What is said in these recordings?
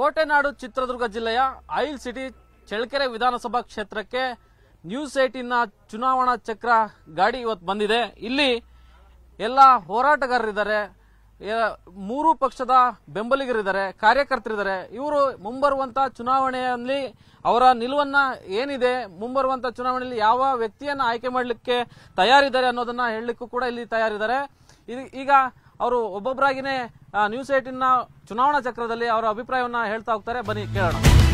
ಕೋಟೆನಾಡು ಚಿತ್ರದುರ್ಗ ಜಿಲ್ಲೆಯ oil city Challakere ವಿಧಾನಸಭಾ ಕ್ಷೇತ್ರಕ್ಕೆ ನ್ಯೂಸ್ ಏಟಿನ ಚುನಾವಣಾ ಚಕ್ರ ಗಾಡಿ ಇವತ್ತು ಬಂದಿದೆ ಇಲ್ಲಿ ಎಲ್ಲ ಹೋರಾಟಗಾರರಿದ್ದಾರೆ ಎ- ಮೂರು ಪಕ್ಷದ ಬೆಂಬಲಿಗರಿದ್ದಾರೆ ಕಾರ್ಯಕರ್ತರಿದ್ದಾರೆ ಇವರು ಮುಂಬರುವಂತ ಚುನಾವಣೆಯಲ್ಲಿ ಅವರ ನಿಲುವನ್ನ ಏನಿದೆ ಮುಂಬರುವಂತ ಚುನಾವಣೆಯಲ್ಲಿ ಯಾವ ವ್ಯಕ್ತಿಯನ್ನ ಆಯ್ಕೆ ಮಾಡಲಿಕ್ಕೆ ತಯಾರಿದ್ದಾರೆ ಅನ್ನೋದನ್ನ ಹೇಳಲಿಕ್ಕೂ ಕೂಡ ಇಲ್ಲಿ ತಯಾರಿದ್ದಾರೆ ಇದು- ಈಗ ಅವರು ಒಬ್ಬೊಬ್ಬರಾಗಿನೇ ಆ, ನ್ಯೂಸ್ ಏಟಿನ ಚುನಾವಣಾ ಚಕ್ರದಲ್ಲಿ ಅವರ ಅಭಿಪ್ರಾಯವನ್ನ ಹೇಳ್ತಾ ಹೋಗ್ತಾರೆ ಬನ್ನಿ ಕೇಳೋಣ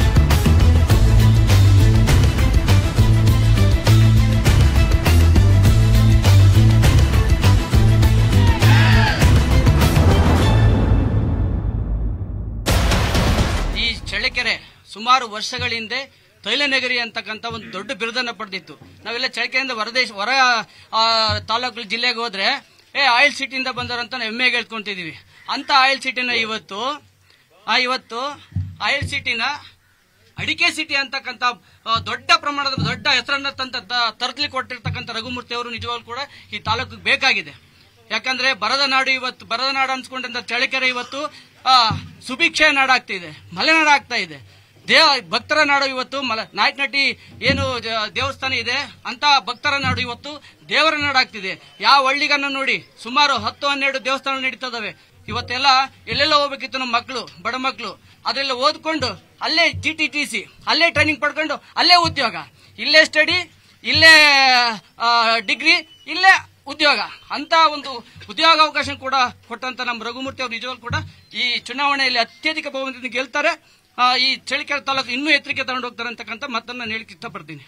ಈ ಚಳ್ಳಕೆರೆ ಸುಮಾರು ವರ್ಷಗಳ ಹಿಂದೆ ತೈಲನಗರಿ ಅಂತಕ್ಕಂಥ ಒಂದು ದೊಡ್ಡ ಬಿರುದನ್ನ ಪಡೆದಿತ್ತು ನಾವೆಲ್ಲ ಚಳ್ಳಕೆರೆಯಿಂದ ಹೊರದೇಶ ಹೊರ ಆ, ತಾಲೂಕು ಜಿಲ್ಲೆಗೆ ಹೋದ್ರೆ ಏ ಆಯಿಲ್ ಸಿಟಿಯಿಂದ ಬಂದವರಂತ ನಾವು ಹೆಮ್ಮೆಗೆ ಹೇಳ್ಕೊಂತಿದೀವಿ ಅಂತ ಆಯಿಲ್ ಸಿಟಿನ ಇವತ್ತು ಆ ಇವತ್ತು ಆಯಿಲ್ ಸಿಟಿನ ಅಡಿಕೆ ಸಿಟಿ ಅಂತಕ್ಕಂಥ ಆ, ದೊಡ್ಡ ಪ್ರಮಾಣದ ದೊಡ್ಡ ಹೆಸರನ್ನ ತಂತ ತರಲಿ ಕೊಟ್ಟಿರ್ತಕ್ಕಂಥ ರಘುಮೂರ್ತಿ ಅವರು ನಿಜವಾಗ್ಲೂ ಕೂಡ ಈ ತಾಲೂಕಿಗೆ ಬೇಕಾಗಿದೆ ಯಾಕಂದ್ರೆ ಬರದ ನಾಡು ಇವತ್ತು ಬರದ ನಾಡು ಅನ್ಸ್ಕೊಂಡಂತ ಚಳ್ಳಕೆರೆ ಇವತ್ತು ಆ, ಸುಭಿಕ್ಷೆ ನಾಡಾಗ್ತಿದೆ ಮಲೆನಾಡು ಆಗ್ತಾ ಇದೆ ದೇವ ಭಕ್ತರ ನಾಡು ಇವತ್ತು ಮಲ ನಾಯಕನಟಿ ಏನು ಜ- ದೇವಸ್ಥಾನ ಇದೆ ಅಂತ ಭಕ್ತರ ನಾಡು ಇವತ್ತು ದೇವರ ನಾಡಾಗ್ತಿದೆ ಯಾವ ಹಳ್ಳಿಗನ್ನ ನೋಡಿ ಸುಮಾರು ಹತ್ತು ಹನ್ನೆರಡು ದೇವಸ್ಥಾನ ನಡೀತದವೆ ಇವತ್ತೆಲ್ಲ ಎಲ್ಲೆಲ್ಲ ಹೋಗ್ಬೇಕಿತ್ತು ನಮ್ಮ ಮಕ್ಕಳು ಬಡ ಮಕ್ಕಳು ಅದೆಲ್ಲ ಓದ್ಕೊಂಡು ಅಲ್ಲೇ ಜಿ ಟಿ ಟಿ ಸಿ ಅಲ್ಲೇ ಟ್ರೈನಿಂಗ್ ಪಡ್ಕೊಂಡು ಅಲ್ಲೇ ಉದ್ಯೋಗ ಇಲ್ಲೇ ಸ್ಟಡಿ ಇಲ್ಲೇ ಆ, ಡಿಗ್ರಿ ಇಲ್ಲೇ ಉದ್ಯೋಗ ಅಂತ ಒಂದು ಉದ್ಯೋಗ ಅವಕಾಶ ಕೂಡ ಕೊಟ್ಟಂತ ನಮ್ಮ ರಘುಮೂರ್ತಿ ಅವರು ನಿಜವಾಗ್ಲೂ ಕೂಡ ಈ ಚುನಾವಣೆಯಲ್ಲಿ ಅತ್ಯಧಿಕ ಬಹುಮತದಿಂದ ಗೆಲ್ತಾರೆ ಆ, ಈ ಚಳಿಕೆರೆ ತಾಲೂಕು ಇನ್ನೂ ಎತ್ತರಕ್ಕೆ ತಗೊಂಡು ಹೋಗ್ತಾರೆ ಅಂತಕ್ಕಂಥ ಮಾತನ್ನ ನಾನು ಹೇಳಿಕ್ಕೆ ಇಷ್ಟಪಡ್ತೀನಿ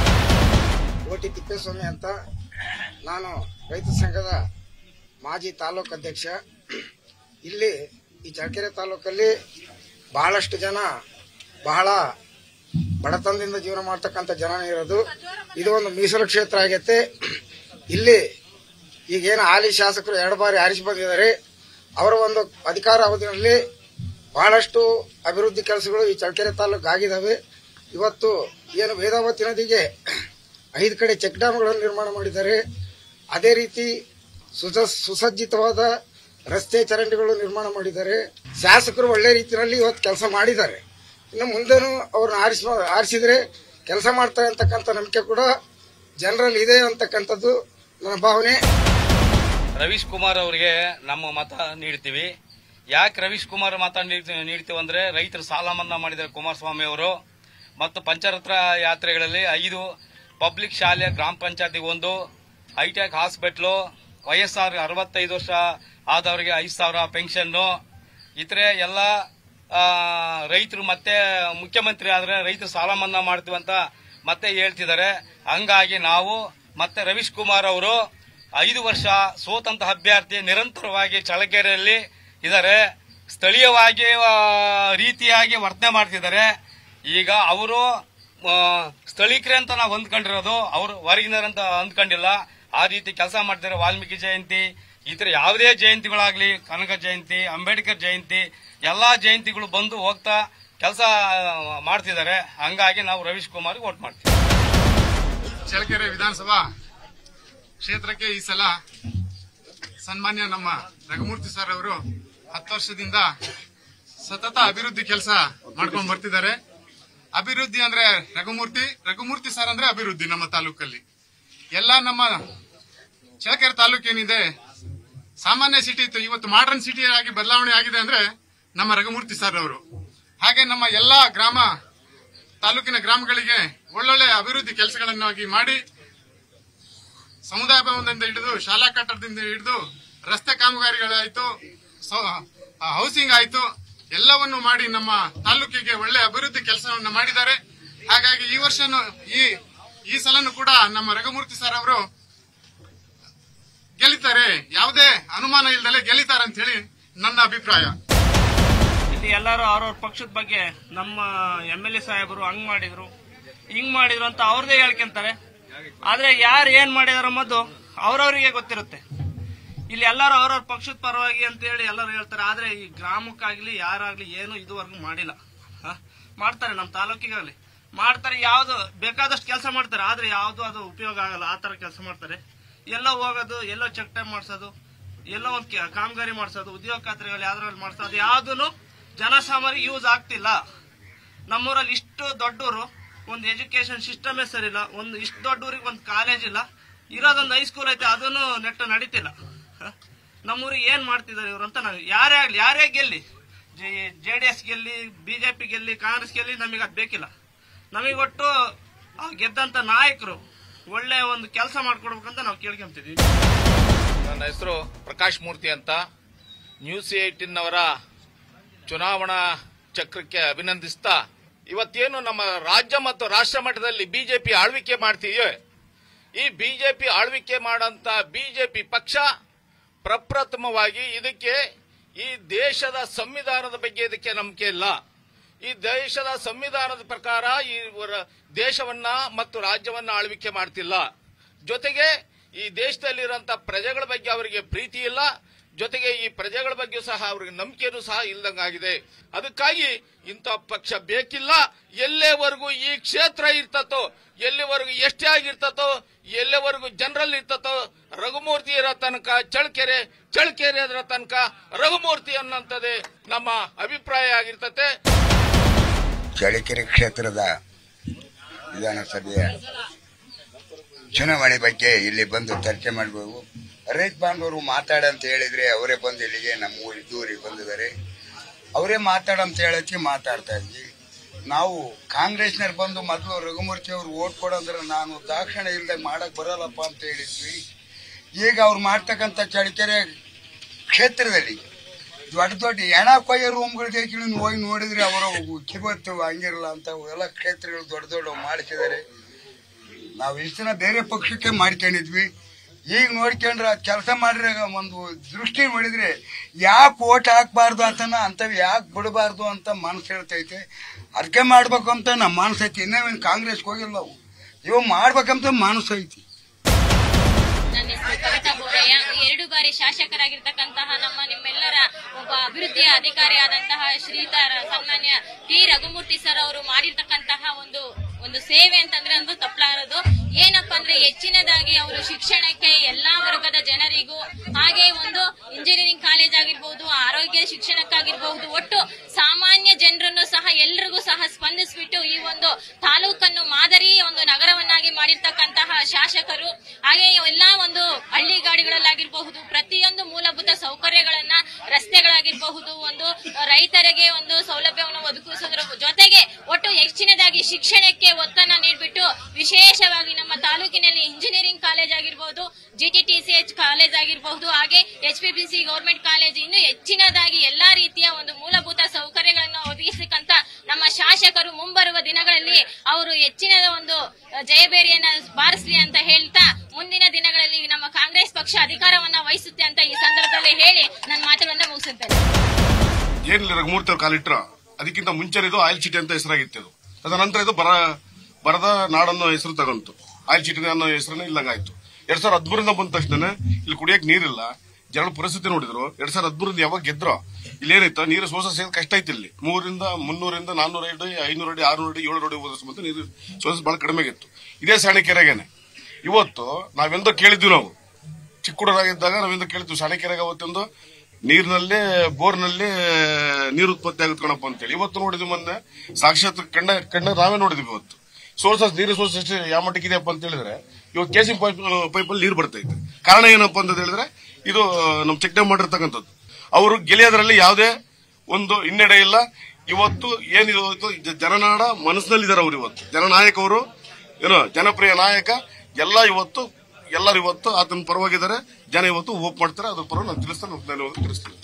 ಕೋಟಿ ತಿಪ್ಪೇಸ್ವಾಮಿ ಅಂತ ನಾನು ರೈತ ಸಂಘದ ಮಾಜಿ ತಾಲೂಕು ಅಧ್ಯಕ್ಷ ಇಲ್ಲಿ ಈ ಚಳ್ಳಕೆರೆ ತಾಲೂಕಲ್ಲಿ ಬಹಳಷ್ಟು ಜನ ಬಹಳ ಬಡತನದಿಂದ ಜೀವನ ಮಾಡ್ತಕ್ಕಂಥ ಜನ ಇರೋದು ಇದು ಒಂದು ಮೀಸಲು ಕ್ಷೇತ್ರ ಆಗೈತೆ ಇಲ್ಲಿ ಈಗೇನು ಹಾಲಿ ಶಾಸಕರು ಎರಡು ಬಾರಿ ಆರಿಸಿ ಬಂದಿದ್ದಾರೆ ಅವರ ಒಂದು ಅಧಿಕಾರ ಅವಧಿಯಲ್ಲಿ ಬಹಳಷ್ಟು ಅಭಿವೃದ್ಧಿ ಕೆಲಸಗಳು ಈ ಚಳ್ಳಕೆರೆ ತಾಲೂಕು ಆಗಿದ್ದಾವೆ ಇವತ್ತು ಏನು ವೇದಾವತಿ ನದಿಗೆ ಐದು ಕಡೆ ಚೆಕ್ ಡ್ಯಾಮ್ಗಳನ್ನು ನಿರ್ಮಾಣ ಮಾಡಿದ್ದಾರೆ ಅದೇ ರೀತಿ ಸುಸ ಸುಸಜ್ಜಿತವಾದ ರಸ್ತೆ ಚರಂಡಿಗಳು ನಿರ್ಮಾಣ ಮಾಡಿದ್ದಾರೆ ಶಾಸಕರು ಒಳ್ಳೆ ರೀತಿಯಲ್ಲಿ ಇವತ್ತು ಕೆಲಸ ಮಾಡಿದ್ದಾರೆ ಇನ್ನು ಮುಂದೆನೂ ಅವ್ರನ್ನ ಆರಿಸ ಆರಿಸಿದ್ರೆ ಕೆಲಸ ಮಾಡ್ತಾರೆ ಅಂತಕ್ಕಂಥ ನಂಬಿಕೆ ಕೂಡ ಜನರಲ್ಲಿ ಇದೆ ಅಂತಕ್ಕಂಥದ್ದು ನನ್ನ ಭಾವನೆ ರವೀಶ್ ಕುಮಾರ್ ಅವರಿಗೆ ನಮ್ಮ ಮತ ನೀಡ್ತೀವಿ ಯಾಕೆ ರವೀಶ್ ಕುಮಾರ್ ಮತ ನೀಡ್ತಿ- ನೀಡ್ತೀವಿ ಅಂದ್ರೆ ರೈತರು ಸಾಲ ಮನ್ನಾ ಮಾಡಿದ್ದಾರೆ ಕುಮಾರಸ್ವಾಮಿ ಅವರು ಮತ್ತು ಪಂಚರತ್ನ ಯಾತ್ರೆಗಳಲ್ಲಿ ಐದು ಪಬ್ಲಿಕ್ ಶಾಲೆ ಗ್ರಾಮ ಪಂಚಾಯತಿಗೆ ಒಂದು ಹೈಟೆಕ್ ಹಾಸ್ಪಿಟ್ಲು ವಯಸ್ಸಾರ್ ಅರವತ್ತೈದು ವರ್ಷ ಆದವರಿಗೆ ಐದು ಸಾವಿರ ಪೆನ್ಷನ್ನು ಇತರೆ ಎಲ್ಲ ರೈತರು ಮತ್ತೆ ಮುಖ್ಯಮಂತ್ರಿ ಆದ್ರೆ ರೈತರು ಸಾಲ ಮನ್ನಾ ಮಾಡ್ತೀವಿ ಅಂತ ಮತ್ತೆ ಹೇಳ್ತಿದ್ದಾರೆ ಹಂಗಾಗಿ ನಾವು ಮತ್ತೆ ರವೀಶ್ ಕುಮಾರ್ ಅವರು ಐದು ವರ್ಷ ಸೋತಂತ ಅಭ್ಯರ್ಥಿ ನಿರಂತರವಾಗಿ ಚಳ್ಳಕೆರೆಯಲ್ಲಿ ಇದ್ದಾರೆ ಸ್ಥಳೀಯವಾಗಿ ಆ, ರೀತಿಯಾಗಿ ವರ್ತನೆ ಮಾಡ್ತಿದ್ದಾರೆ ಈಗ ಅವರು ಸ್ಥಳೀಕರೇ ಅಂತ ನಾವು ಹೊಂದ್ಕೊಂಡಿರೋದು ಅವರು ಹೊರಗಿನರಂತ ಹೊಂದ್ಕೊಂಡಿಲ್ಲ ಆ ರೀತಿ ಕೆಲಸ ಮಾಡ್ತಾರೆ ವಾಲ್ಮೀಕಿ ಜಯಂತಿ ಈ ತರ ಯಾವುದೇ ಜಯಂತಿಗಳಾಗ್ಲಿ ಕನಕ ಜಯಂತಿ ಅಂಬೇಡ್ಕರ್ ಜಯಂತಿ ಎಲ್ಲಾ ಜಯಂತಿಗಳು ಬಂದು ಹೋಗ್ತಾ ಕೆಲಸ ಮಾಡ್ತಿದ್ದಾರೆ ಹಂಗಾಗಿ ನಾವು ರವೀಶ್ ಕುಮಾರ್ ವೋಟ್ ಮಾಡ್ತೀವಿ ಚಳ್ಳಕೆರೆ ವಿಧಾನಸಭಾ ಕ್ಷೇತ್ರಕ್ಕೆ ಈ ಸಲ ಸನ್ಮಾನ್ಯ ನಮ್ಮ ರಘುಮೂರ್ತಿ ಸರ್ ಅವರು ಹತ್ತು ವರ್ಷದಿಂದ ಸತತ ಅಭಿವೃದ್ಧಿ ಕೆಲಸ ಮಾಡ್ಕೊಂಡು ಬರ್ತಿದ್ದಾರೆ ಅಭಿವೃದ್ಧಿ ಅಂದ್ರೆ ರಘುಮೂರ್ತಿ ರಘುಮೂರ್ತಿ ಸರ್ ಅಂದ್ರೆ ಅಭಿವೃದ್ಧಿ ನಮ್ಮ ತಾಲೂಕಲ್ಲಿ ಎಲ್ಲ ನಮ್ಮ ಚಳ್ಳಕೆರೆ ತಾಲೂಕೇನಿದೆ ಸಾಮಾನ್ಯ ಸಿಟಿ ಇತ್ತು ಇವತ್ತು ಮಾಡರ್ನ್ ಸಿಟಿ ಆಗಿ ಬದಲಾವಣೆ ಆಗಿದೆ ಅಂದ್ರೆ ನಮ್ಮ ರಘುಮೂರ್ತಿ ಸರ್ ಅವರು ಹಾಗೆ ನಮ್ಮ ಎಲ್ಲಾ ಗ್ರಾಮ ತಾಲೂಕಿನ ಗ್ರಾಮಗಳಿಗೆ ಒಳ್ಳೊಳ್ಳೆ ಅಭಿವೃದ್ಧಿ ಕೆಲಸಗಳನ್ನಾಗಿ ಮಾಡಿ ಸಮುದಾಯ ಭವನದಿಂದ ಹಿಡಿದು ಶಾಲಾ ಕಟ್ಟಡದಿಂದ ಹಿಡಿದು ರಸ್ತೆ ಕಾಮಗಾರಿಗಳಾಯ್ತು ಹೌಸಿಂಗ್ ಆಯ್ತು ಎಲ್ಲವನ್ನು ಮಾಡಿ ನಮ್ಮ ತಾಲೂಕಿಗೆ ಒಳ್ಳೆ ಅಭಿವೃದ್ಧಿ ಕೆಲಸವನ್ನು ಮಾಡಿದ್ದಾರೆ ಹಾಗಾಗಿ ಈ ವರ್ಷನೂ ಈ ಈ ಸಲನು ಕೂಡ ನಮ್ಮ ರಘುಮೂರ್ತಿ ಸರ್ ಅವರು ಗೆಲ್ಲಿತಾರೆ ಯಾವುದೇ ಅನುಮಾನ ಇಲ್ಲದಲೆ ಗೆಲ್ಲಿತಾರೆ ಅಂತ ಹೇಳಿ ನನ್ನ ಅಭಿಪ್ರಾಯ ಇಲ್ಲಿ ಎಲ್ಲರೂ ಅವ್ರವ್ರ ಪಕ್ಷದ ಬಗ್ಗೆ ನಮ್ಮ ಎಮ್ ಎಲ್ ಎ ಸಾಹೇಬರು ಹಂಗ್ ಮಾಡಿದ್ರು ಹಿಂಗ್ ಮಾಡಿದ್ರು ಅಂತ ಅವ್ರದೇ ಹೇಳ್ಕೊಂತಾರೆ ಆದ್ರೆ ಯಾರು ಏನ್ ಮಾಡಿದಾರ ಅನ್ನೋದು ಅವ್ರವ್ರಿಗೆ ಗೊತ್ತಿರುತ್ತೆ ಇಲ್ಲಿ ಎಲ್ಲರೂ ಅವ್ರವ್ರ ಪಕ್ಷದ ಪರವಾಗಿ ಅಂತ ಹೇಳಿ ಎಲ್ಲರೂ ಹೇಳ್ತಾರೆ ಆದ್ರೆ ಈ ಗ್ರಾಮಕ್ಕಾಗ್ಲಿ ಯಾರಾಗ್ಲಿ ಏನು ಇದುವರೆಗೂ ಮಾಡಿಲ್ಲ ಹ? ಮಾಡ್ತಾರೆ ನಮ್ಮ ತಾಲೂಕಿಗಾಗ್ಲಿ ಮಾಡ್ತಾರೆ ಯಾವ್ದು ಬೇಕಾದಷ್ಟು ಕೆಲಸ ಮಾಡ್ತಾರೆ ಆದ್ರೆ ಯಾವ್ದು ಅದು ಉಪಯೋಗ ಆಗಲ್ಲ ಆ ತರ ಕೆಲಸ ಮಾಡ್ತಾರೆ ಎಲ್ಲೋ ಹೋಗೋದು ಎಲ್ಲೋ ಚೆಕ್ ಟೈಮ್ ಮಾಡ್ಸೋದು ಎಲ್ಲೋ ಒಂದು ಕಾಮಗಾರಿ ಮಾಡ್ಸೋದು ಉದ್ಯೋಗ ಖಾತ್ರಿಗಳು ಯಾವ್ದ್ರಲ್ಲಿ ಮಾಡ್ಸೋದು ಯಾವ್ದು ಜನಸಾಮಾನ್ಯರಿಗೆ ಯೂಸ್ ಆಗ್ತಿಲ್ಲ ನಮ್ಮೂರಲ್ಲಿ ಇಷ್ಟು ದೊಡ್ಡೂರು ಒಂದು ಎಜುಕೇಶನ್ ಸಿಸ್ಟಮೇ ಸರಿ ಇಲ್ಲ ಒಂದು ಇಷ್ಟು ದೊಡ್ಡೂರಿಗೆ ಒಂದು ಕಾಲೇಜ್ ಇಲ್ಲ ಇರೋದೊಂದು ಹೈಸ್ಕೂಲ್ ಐತೆ ಅದನ್ನು ನೆಟ್ಟು ನಡೀತಿಲ್ಲ ಹ? ನಮ್ಮೂರಿಗೆ ಏನ್ ಮಾಡ್ತಿದ್ದಾರೆ ಇವ್ರು ಅಂತ ನಾವು ಯಾರೇ ಆಗ್ಲಿ ಯಾರೇ ಗೆಲ್ಲಿ ಜೆ ಡಿ ಎಸ್ ಗೆಲ್ಲಿ ಬಿಜೆಪಿ ಗೆಲ್ಲಿ ಕಾಂಗ್ರೆಸ್ ಗೆಲ್ಲಿ ನಮಗೆ ಅದು ಬೇಕಿಲ್ಲ ನಮಗೆ ಒಟ್ಟು ಆ ಗೆದ್ದಂತ ನಾಯಕರು ಒಳ್ಳೆ ಒಂದು ಕೆಲಸ ಮಾಡ್ಕೊಡ್ಬೇಕಂತ ನಾವು ಕೇಳ್ಕೊಂತೀವಿ ನನ್ನ ಹೆಸರು ಪ್ರಕಾಶ್ ಮೂರ್ತಿ ಅಂತ ನ್ಯೂಸ್ ಏಟಿನ್ ಅವರ ಚುನಾವಣಾ ಚಕ್ರಕ್ಕೆ ಅಭಿನಂದಿಸ್ತಾ ಇವತ್ತೇನು ನಮ್ಮ ರಾಜ್ಯ ಮತ್ತು ರಾಷ್ಟ್ರ ಮಟ್ಟದಲ್ಲಿ ಬಿಜೆಪಿ ಆಳ್ವಿಕೆ ಮಾಡ್ತೀವಿ ಈ ಬಿಜೆಪಿ ಆಳ್ವಿಕೆ ಮಾಡಂತ ಬಿಜೆಪಿ ಪಕ್ಷ ಪ್ರಪ್ರಥಮವಾಗಿ ಇದಕ್ಕೆ ಈ ದೇಶದ ಸಂವಿಧಾನದ ಬಗ್ಗೆ ಇದಕ್ಕೆ ನಂಬಿಕೆ ಇಲ್ಲ ಈ ದೇಶದ ಸಂವಿಧಾನದ ಪ್ರಕಾರ ಈ ವರ- ದೇಶವನ್ನ ಮತ್ತು ರಾಜ್ಯವನ್ನ ಆಳ್ವಿಕೆ ಮಾಡ್ತಿಲ್ಲ ಜೊತೆಗೆ ಈ ದೇಶದಲ್ಲಿರುವಂತ ಪ್ರಜೆಗಳ ಬಗ್ಗೆ ಅವರಿಗೆ ಪ್ರೀತಿ ಇಲ್ಲ ಜೊತೆಗೆ ಈ ಪ್ರಜೆಗಳ ಬಗ್ಗೆ ಸಹ ಅವರಿಗೆ ನಂಬಿಕೆನೂ ಸಹ ಇಲ್ದಂಗಾಗಿದೆ ಅದಕ್ಕಾಗಿ ಇಂಥ ಪಕ್ಷ ಬೇಕಿಲ್ಲ ಎಲ್ಲೇವರೆಗೂ ಈ ಕ್ಷೇತ್ರ ಇರ್ತತೋ ಎಲ್ಲಿವರೆಗೂ ಎಷ್ಟೇ ಆಗಿರ್ತತೋ ಎಲ್ಲಿವರೆಗೂ ಜನರಲ್ ಇರ್ತತೋ ರಘುಮೂರ್ತಿ ಇರೋ ತನಕ ಚಳ್ಕೆರೆ ಚಳ್ಕೆರೆ ಅದರ ತನಕ ರಘುಮೂರ್ತಿ ಅನ್ನೋಂಥದ್ದೇ ನಮ್ಮ ಅಭಿಪ್ರಾಯ ಆಗಿರ್ತತೆ ಚಳ್ಳಕೆರೆ ಕ್ಷೇತ್ರದ ವಿಧಾನಸಭೆಯ ಚುನಾವಣೆ ಬಗ್ಗೆ ಇಲ್ಲಿ ಬಂದು ಚರ್ಚೆ ಮಾಡಬೇಕು ರೈತ ಬಾಂಧವರು ಮಾತಾಡಂತ ಹೇಳಿದ್ರೆ ಅವರೇ ಬಂದು ಇಲ್ಲಿಗೆ ನಮ್ಮ ಊರಿ ದೂರಿಗೆ ಬಂದಿದ್ದಾರೆ ಅವರೇ ಮಾತಾಡಂತ ಹೇಳಕ್ಕೆ ಮಾತಾಡ್ತಾ ಇದ್ವಿ ನಾವು ಕಾಂಗ್ರೆಸ್ನವ್ರು ಬಂದು ಮೊದಲು ರಘುಮೂರ್ತಿ ಅವರು ಓಟ್ ಕೊಡಂದ್ರೆ ನಾನು ದಾಕ್ಷಿಣ ಇಲ್ದಾಗ ಮಾಡಕ್ ಬರಲ್ಲಪ್ಪ ಅಂತ ಹೇಳಿದ್ವಿ ಈಗ ಅವ್ರು ಮಾಡ್ತಕ್ಕಂಥ ಚಳ್ಳಕೆರೆ ಕ್ಷೇತ್ರದಲ್ಲಿ ದೊಡ್ಡ ದೊಡ್ಡ ಹೆಣ ಕೊಯ್ಯೋ ರೂಮ್ಗಳಿಗೆ ನೀವು ಹೋಗಿ ನೋಡಿದ್ರೆ ಅವರ ಕಿವತ್ತು ಹಂಗಿರಲ್ಲ ಅಂತ ಎಲ್ಲ ಕ್ಷೇತ್ರಗಳು ದೊಡ್ಡ ದೊಡ್ಡ ಮಾಡಿಸಿದ್ದಾರೆ ನಾವು ಇಷ್ಟು ದಿನ ಬೇರೆ ಪಕ್ಷಕ್ಕೆ ಮಾಡ್ಕೊಂಡಿದ್ವಿ ಈಗ ನೋಡ್ಕೊಂಡ್ರೆ ಕೆಲಸ ಮಾಡ್ರೆ ಒಂದು ದೃಷ್ಟಿ ಮಾಡಿದ್ರೆ ಯಾಕೆ ಓಟ್ ಹಾಕ್ಬಾರ್ದು ಅಂತನ ಅಂತವ್ ಯಾಕೆ ಬಿಡಬಾರ್ದು ಅಂತ ಮನಸ್ಸು ಹೇಳ್ತೈತೆ ಅದಕ್ಕೆ ಮಾಡ್ಬೇಕು ಅಂತ ನಮ್ಮ ಮನಸ್ಸು ಐತಿ ಇನ್ನೇನು ಕಾಂಗ್ರೆಸ್ಗೆ ಹೋಗಿಲ್ಲ ನಾವು ಇವು ಮಾಡ್ಬೇಕಂತ ಮನಸ್ಸು ಐತಿ ನನ್ನ ಹೆಸರು ಕವಿತಾ ಬೋರಯ್ಯ ಎರಡು ಬಾರಿ ಶಾಸಕರಾಗಿರ್ತಕ್ಕಂತಹ ನಮ್ಮ ನಿಮ್ಮೆಲ್ಲರ ಒಬ್ಬ ಅಭಿವೃದ್ಧಿಯ ಅಧಿಕಾರಿಯಾದಂತಹ ಶ್ರೀಯುತ ರ- ಸನ್ಮಾನ್ಯ ಟಿ ರಘುಮೂರ್ತಿ ಸರ್ ಅವರು ಮಾಡಿರ್ತಕ್ಕಂತಹ ಒಂದು ಒಂದು ಸೇವೆ ಅಂತಂದ್ರೆ ಒಂದು ತಪ್ಪಲಾರದು ಏನಪ್ಪಾ ಅಂದ್ರೆ ಹೆಚ್ಚಿನದಾಗಿ ಅವರು ಶಿಕ್ಷಣಕ್ಕೆ ಎಲ್ಲಾ ವರ್ಗದ ಜನರಿಗೂ ಹಾಗೆ ಒಂದು ಇಂಜಿನಿಯರಿಂಗ್ ಕಾಲೇಜ್ ಆಗಿರ್ಬಹುದು ಆರೋಗ್ಯ ಶಿಕ್ಷಣಕ್ಕಾಗಿರ್ಬಹುದು ಒಟ್ಟು ಸಾಮಾನ್ಯ ಜನರನ್ನು ಸಹ ಎಲ್ರಿಗೂ ಸಹ ಸ್ಪಂದಿಸ್ಬಿಟ್ಟು ಈ ಒಂದು ತಾಲೂಕನ್ನು ಮಾದರಿ ಒಂದು ನಗರವನ್ನಾಗಿ ಮಾಡಿರ್ತಕ್ಕಂತಹ ಶಾಸಕರು ಹಾಗೆ ಎಲ್ಲಾ ಒಂದು ಹಳ್ಳಿ ಗಾಡಿಗಳಲ್ಲಾಗಿರಬಹುದು ಪ್ರತಿಯೊಂದು ಮೂಲಭೂತ ಸೌಕರ್ಯಗಳನ್ನ ರಸ್ತೆಗಳಾಗಿರಬಹುದು ಒಂದು ರೈತರಿಗೆ ಒಂದು ಸೌಲಭ್ಯವನ್ನು ಒದಗಿಸೋದ್ರ ಜೊತೆಗೆ ಒಟ್ಟು ಹೆಚ್ಚಿನದಾಗಿ ಶಿಕ್ಷಣಕ್ಕೆ ಒತ್ತನ್ನ ನೀಡ್ಬಿಟ್ಟು ವಿಶೇಷವಾಗಿ ನಮ್ಮ ತಾಲೂಕಿನಲ್ಲಿ ಇಂಜಿನಿಯರಿಂಗ್ ಕಾಲೇಜ್ ಆಗಿರ್ಬೋದು ಜಿಟಿಟಿಸಿಎಚ್ ಕಾಲೇಜ್ ಆಗಿರಬಹುದು ಹಾಗೆ H P C government college ಇನ್ನು ಹೆಚ್ಚಿನದಾಗಿ ಎಲ್ಲಾ ರೀತಿಯ ಒಂದು ಮೂಲಭೂತ ಸೌಕರ್ಯಗಳನ್ನು ಒದಗಿಸಕ್ಕಂತ ನಮ್ಮ ಶಾಸಕರು ಮುಂಬರುವ ದಿನಗಳಲ್ಲಿ ಅವರು ಹೆಚ್ಚಿನ ಒಂದು ಅಹ್, ಜಯಬೇರಿಯನ್ನ ಬಾರಿಸಲಿ ಅಂತ ಹೇಳ್ತಾ ಮುಂದಿನ ದಿನಗಳಲ್ಲಿ ನಮ್ಮ ಕಾಂಗ್ರೆಸ್ ಪಕ್ಷ ಅಧಿಕಾರವನ್ನ ವಹಿಸುತ್ತೆ ಅಂತ ಈ ಸಂದರ್ಭದಲ್ಲಿ ಹೇಳಿ ನನ್ನ ಮಾತುಗಳನ್ನ ಮುಗಿಸುತ್ತೇನೆ ಏನಿಲ್ಲ ರಘುಮೂರ್ತಿ ಅವ್ರು ಕಾಲಿಟ್ರ ಅದಕ್ಕಿಂತ ಮುಂಚೆ ಇದು ಆಯಿಲ್ ಚಿಟಿ ಅಂತ ಹೆಸರಾಗಿತ್ತು ಇದು ತದನಂತರ ಇದು ಬರ ಬರದ ನಾಡನ್ನೋ ಹೆಸರು ತಗೊಂತು ಆಯಿಲ್ ಚಿಟಿ ಅನ್ನೋ ಹೆಸರನ್ನ ಇಲ್ಲಂಗಾಯ್ತು ಎರಡ್ ಸಾವಿರದ ಹದಿಮೂರಿಂದ ಬಂದ ತಕ್ಷಣ ಇಲ್ಲಿ ಕುಡಿಯಕ್ ನೀರಿಲ್ಲ ಜನರ ಪರಿಸ್ಥಿತಿ ನೋಡಿದ್ರು ಎರಡ್ ಸಾವಿರದ ಹದಿಮೂರಿಂದ ಯಾವಾಗ ಗೆದ್ರು ಇಲ್ಲೇನೈತ ನೀರು ಸೋಸ ಸೇರ್ ಕಷ್ಟ ಐತಿ ಇಲ್ಲಿ ಮೂರಿಂದ ಮುನ್ನೂರಿಂದ ನಾನ್ನೂರ ಅಡಿ ಐನೂರ ಅಡಿ ಆರ್ನೂರ ಅಡಿ ಏಳ್ನೂರ ಅಡಿ ಹೋದ ಮತ್ತೆ ನೀರು ಸೋಸ ಬಹಳ ಕಡಿಮೆ ಆಗಿತ್ತು ಇದೇ ಸಾಣಿಕೆರೆಗೇನೆ ಇವತ್ತು ನಾವೆಂದೋ ಕೇಳಿದ್ವಿ ನಾವು ಚಿಕ್ಕ ಹುಡುಗರಾಗಿದ್ದಾಗ ನಾವೆಂದೋ ಕೇಳಿದ್ವಿ ಸಾಣಿಕೆರೆಗೆ ಅವತ್ತೊಂದು ನೀರಿನಲ್ಲಿ ಬೋರ್ನಲ್ಲಿ ನೀರು ಉತ್ಪತ್ತಿ ಆಗುತ್ತೆ ಕಣಪ್ಪ ಅಂತೇಳಿ ಇವತ್ತು ನೋಡಿದ್ವಿ ಮೊನ್ನೆ ಸಾಕ್ಷಾತ್ ಕಣ್ಣ ಕಣ್ಣ ನಾವೇ ನೋಡಿದ್ವಿ ಇವತ್ತು ಸೋರ್ಸಸ್ ನೀರು ಸೋರ್ಸ್ ಎಷ್ಟು ಯಾವ ಮಟ್ಟಿಗೆ ಇದೆಯಪ್ಪ ಅಂತ ಹೇಳಿದ್ರೆ ಇವತ್ತು ಕೇಸಿ ಪೈಪ್ ಪೈಪಲ್ಲಿ ನೀರು ಬರ್ತೈತೆ ಕಾರಣ ಏನಪ್ಪ ಅಂತ ಹೇಳಿದ್ರೆ ಇದು ನಮ್ಮ ಚೆಕ್ ಡ್ಯಾಮ್ ಮಾಡಿರ್ತಕ್ಕಂಥದ್ದು ಅವರು ಗೆಳೆಯೋದ್ರಲ್ಲಿ ಯಾವುದೇ ಒಂದು ಹಿನ್ನಡೆ ಇಲ್ಲ ಇವತ್ತು ಏನಿದು ಇವತ್ತು ಜ- ಜನನಾಡ ಮನಸ್ಸಿನಲ್ಲಿದ್ದಾರೆ ಅವರು ಇವತ್ತು ಜನನಾಯಕ ಅವರು ಏನು ಜನಪ್ರಿಯ ನಾಯಕ ಎಲ್ಲ ಇವತ್ತು ಎಲ್ಲರೂ ಇವತ್ತು ಆತನ ಪರವಾಗಿದ್ದಾರೆ ಜನ ಇವತ್ತು ಹೋಪ್ ಮಾಡ್ತಾರೆ ಅದ್ರ ಪರವಾಗಿ ನಾನು ತಿಳಿಸ್ತಾರೆ ನಾನು ತಿಳಿಸ್ತೀನಿ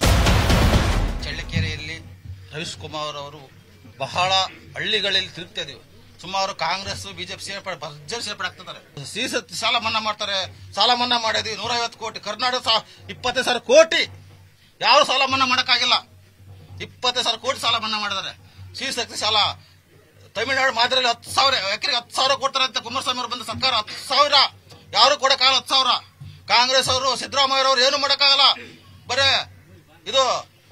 ಚಳ್ಳಕೆರೆಯಲ್ಲಿ ರವೀಶ್ ಕುಮಾರ್ ಅವರು ಬಹಳ ಹಳ್ಳಿಗಳಲ್ಲಿ ತಿರುಗ್ತಾ ಇದೀವಿ ಸುಮಾರು ಕಾಂಗ್ರೆಸ್ ಬಿಜೆಪಿ ಸೇರ್ಪಡೆ ಭರ್ಜರಿ ಸೇರ್ಪಡೆ ಆಗ್ತಿದ್ದಾರೆ ಸೀಸ ಸಾಲ ಮನ್ನಾ ಮಾಡ್ತಾರೆ ಸಾಲ ಮನ್ನಾ ಮಾಡಿದ್ವಿ ನೂರ ಐವತ್ತು ಕೋಟಿ ಕರ್ನಾಟಕ ಸಾ- ಇಪ್ಪತ್ತೈದು ಸಾವಿರ ಕೋಟಿ ಯಾರು ಸಾಲ ಮನ್ನಾ ಮಾಡಕ್ಕಾಗಿಲ್ಲ ಇಪ್ಪತ್ತೈದು ಸಾವಿರ ಕೋಟಿ ಸಾಲ ಮನ್ನಾ ಮಾಡಿದ್ದಾರೆ ಶ್ರೀಶಕ್ತಿ ಸಾಲ ತಮಿಳುನಾಡು ಮಾದರಿಯಲ್ಲಿ ಹತ್ತು ಸಾವಿರ ಎಕರೆಗೆ ಹತ್ತು ಸಾವಿರ ಕೊಡ್ತಾರೆ ಅಂತ ಕುಮಾರಸ್ವಾಮಿ ಅವರು ಬಂದ ಸರ್ಕಾರ ಹತ್ತು ಸಾವಿರ ಯಾರು ಕೊಡಕ್ಕಾಗಲ್ಲ ಹತ್ತು ಸಾವಿರ ಕಾಂಗ್ರೆಸ್ ಅವರು ಸಿದ್ದರಾಮಯ್ಯ ಅವರು ಏನು ಮಾಡಕ್ಕಾಗಲ್ಲ ಬರೇ ಇದು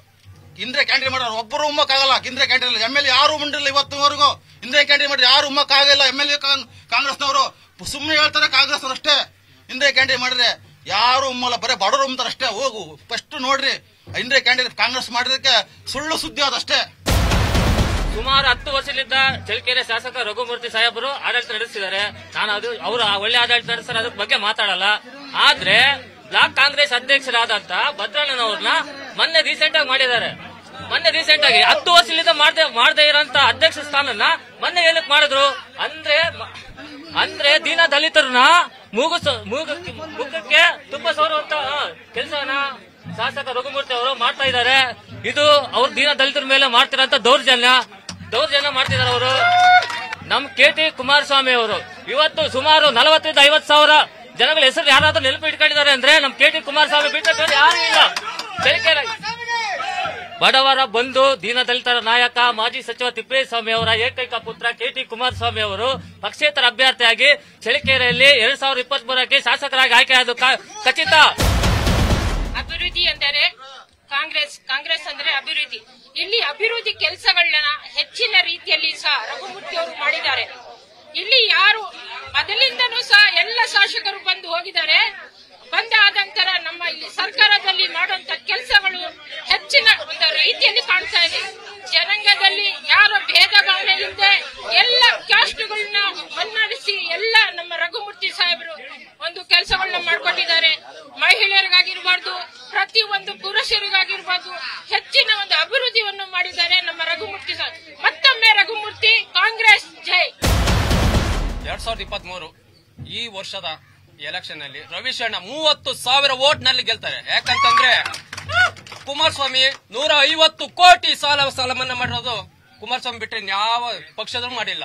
ಇಂದಿರಾ ಕ್ಯಾಂಟೀನ್ ಮಾಡೋರು ಒಬ್ಬರು ಉಮ್ಮಕ್ಕಾಗಲ್ಲ ಇಂದಿರಾ ಕ್ಯಾಂಟೀನ್ ಎಮ್ ಎಲ್ ಯಾರು ಉಂಡಿಲ್ಲ ಇವತ್ತಿನವರೆಗೂ ಇಂದಿರಾ ಕ್ಯಾಂಟೀನ್ ಮಾಡಿ ಯಾರು ಉಮ್ಮಕ್ಕಾಗಿಲ್ಲ ಎಮ್ ಎಲ್ ಎ ಕಾಂಗ್ರೆಸ್ನವರು ಸುಮ್ಮನೆ ಹೇಳ್ತಾರೆ ಕಾಂಗ್ರೆಸ್ ಅಷ್ಟೇ ಇಂದಿರಾ ಕ್ಯಾಂಟೀನ್ ಮಾಡಿದ್ರೆ ಯಾರು ಉಮ್ಮಲ್ಲ ಬರೇ ಬಡವರು ಉಮ್ತಾರೆ ಅಷ್ಟೇ ಹೋಗು ಫಸ್ಟ್ ನೋಡ್ರಿ ಇಂಡಿಯಾ ಕ್ಯಾಂಡಿಡೇಟ್ ಕಾಂಗ್ರೆಸ್ ಮಾಡಿದಕ್ಕೆ ಸುಳ್ಳು ಸುದ್ದಿ ಅದಷ್ಟೇ ಸುಮಾರು ಹತ್ತು ವರ್ಷದಿಂದ ಚಳ್ಳಕೆರೆ ಶಾಸಕ ರಘುಮೂರ್ತಿ ಸಾಹೇಬರು ಆಡಳಿತ ನಡೆಸಿದ್ದಾರೆ ನಾನು ಅದು ಅವರು ಒಳ್ಳೆ ಆಡಳಿತ ನಡೆಸ್ತಾರೆ ಅದ್ರ ಬಗ್ಗೆ ಮಾತಾಡಲ್ಲ ಆದ್ರೆ ಬ್ಲಾಕ್ ಕಾಂಗ್ರೆಸ್ ಅಧ್ಯಕ್ಷರಾದಂತ ಭದ್ರಣ್ಣನವ್ರನ್ನ ಮೊನ್ನೆ ರೀಸೆಂಟ್ ಆಗಿ ಮಾಡಿದ್ದಾರೆ ಮೊನ್ನೆ ರೀಸೆಂಟ್ ಆಗಿ ಹತ್ತು ವರ್ಷದಿಂದ ಮಾಡದೆ ಮಾಡದೇ ಇರೋಂತ ಅಧ್ಯಕ್ಷ ಸ್ಥಾನನ ಮೊನ್ನೆ ಏನಕ್ಕೆ ಮಾಡಿದ್ರು ಅಂದ್ರೆ ಮ- ಅಂದ್ರೆ ದೀನ ದಲಿತರನ್ನ ಮೂಗುಸ ಮೂಗ ಮುಖಕ್ಕೆ ತುಂಬ ಸೋರುವಂತ ಕೆಲಸನ ಶಾಸಕ ರಘುಮೂರ್ತಿ ಅವರು ಮಾಡ್ತಾ ಇದ್ದಾರೆ ಇದು ಅವ್ರ ದೀನ ದಲಿತರ ಮೇಲೆ ಮಾಡ್ತಿರೋಂತ ದೌರ್ಜನ್ಯ ದೌರ್ಜನ್ಯ ಮಾಡ್ತಿದ್ದಾರೆ ಅವರು ನಮ್ ಕೆ ಟಿ ಕುಮಾರಸ್ವಾಮಿ ಅವರು ಇವತ್ತು ಸುಮಾರು ನಲವತ್ತರಿಂದ ಐವತ್ತು ಸಾವಿರ ಜನಗಳ ಹೆಸರು ಯಾರಾದ್ರೂ ನೆನಪು ಇಟ್ಕೊಂಡಿದ್ದಾರೆ ಅಂದ್ರೆ ನಮ್ ಕೆ ಟಿ ಕುಮಾರಸ್ವಾಮಿ ಬಿಟ್ಟು ಯಾರು ಇಲ್ಲ ಚಳ್ಳಕೆರೆ ಬಡವರ ಬಂಧು ದೀನದಲಿತರ ನಾಯಕ ಮಾಜಿ ಸಚಿವ ತಿಪ್ಪೇಸ್ವಾಮಿ ಅವರ ಏಕೈಕ ಪುತ್ರ ಕೆ ಟಿ ಕುಮಾರಸ್ವಾಮಿ ಅವರು ಪಕ್ಷೇತರ ಅಭ್ಯರ್ಥಿಯಾಗಿ ಚಳ್ಳಕೆರೆಯಲ್ಲಿ ಎರಡ್ ಸಾವಿರದ ಇಪ್ಪತ್ತ್ ಮೂರಕ್ಕೆ ಶಾಸಕರಾಗಿ ಆಯ್ಕೆಯಾದ ಖಚಿತ ಅಭಿವೃದ್ಧಿ ಅಂದರೆ ಕಾಂಗ್ರೆಸ್ ಕಾಂಗ್ರೆಸ್ ಅಂದ್ರೆ ಅಭಿವೃದ್ಧಿ ಇಲ್ಲಿ ಅಭಿವೃದ್ಧಿ ಕೆಲಸಗಳನ್ನ ಹೆಚ್ಚಿನ ರೀತಿಯಲ್ಲಿ ಸಹ ರಘುಮೂರ್ತಿ ಅವರು ಮಾಡಿದ್ದಾರೆ ಇಲ್ಲಿ ಯಾರು ಮೊದಲಿಂದನೂ ಸಹ ಎಲ್ಲ ಶಾಸಕರು ಬಂದು ಹೋಗಿದ್ದಾರೆ ಬಂದಾದ ನಂತರ ನಮ್ಮ ಇಲ್ಲಿ ಸರ್ಕಾರದಲ್ಲಿ ಮಾಡುವಂತ ಕೆಲಸಗಳು ಹೆಚ್ಚಿನ ಒಂದು ರೀತಿಯಲ್ಲಿ ಕಾಣ್ತಾ ಇದೆ ಜನಾಂಗದಲ್ಲಿ ಯಾರ ಭೇದ ಭಾವನೆ ಇಲ್ಲದೆ ಎಲ್ಲ ಕ್ಯಾಸ್ಟ್ಗಳನ್ನ ಮನ್ನಡಿಸಿ ಎಲ್ಲ ನಮ್ಮ ರಘುಮೂರ್ತಿ ಸಾಹೇಬರು ಒಂದು ಕೆಲಸಗಳನ್ನ ಮಾಡ್ಕೊಟ್ಟಿದ್ದಾರೆ ಮಹಿಳೆಯರಿಗಾಗಿರ್ಬಾರ್ದು ಪ್ರತಿ ಒಂದು ಪುರುಷರಿಗಾಗಿರ್ಬಾರ್ದು ಹೆಚ್ಚಿನ ಒಂದು ಅಭಿವೃದ್ಧಿಯನ್ನು ಮಾಡಿದ್ದಾರೆ ನಮ್ಮ ರಘುಮೂರ್ತಿ ಸಾಹೇಬ್ ಮತ್ತೊಮ್ಮೆ ರಘುಮೂರ್ತಿ ಕಾಂಗ್ರೆಸ್ ಜೈ ಎರಡ್ ಸಾವಿರದ ಇಪ್ಪತ್ತ್ ಮೂರು ಈ ವರ್ಷದ ಎಲೆಕ್ಷನ್ ನಲ್ಲಿ ರವೀಶ್ ಅಣ್ಣ ಮೂವತ್ತು ಸಾವಿರ ವೋಟ್ ನಲ್ಲಿ ಗೆಲ್ತಾರೆ ಯಾಕಂತಂದ್ರೆ ಕುಮಾರಸ್ವಾಮಿ ನೂರ ಐವತ್ತು ಕೋಟಿ ಸಾಲ ಸಾಲ ಮನ್ನಾ ಮಾಡಿರೋದು ಕುಮಾರಸ್ವಾಮಿ ಬಿಟ್ರೆ ಯಾವ ಪಕ್ಷದಲ್ಲೂ ಮಾಡಿಲ್ಲ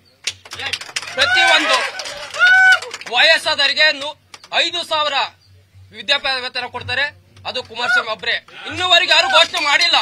ಪ್ರತಿಯೊಂದು ವಯಸ್ಸಾದವರಿಗೆ ನು- ಐದು ಸಾವಿರ ವಿದ್ಯಾಭ್ಯಾಸ ವೇತನ ಕೊಡ್ತಾರೆ ಅದು ಕುಮಾರಸ್ವಾಮಿ ಒಬ್ಬರೇ ಇನ್ನೂವರೆಗೆ ಯಾರು ಘೋಷಣೆ ಮಾಡಿಲ್ಲ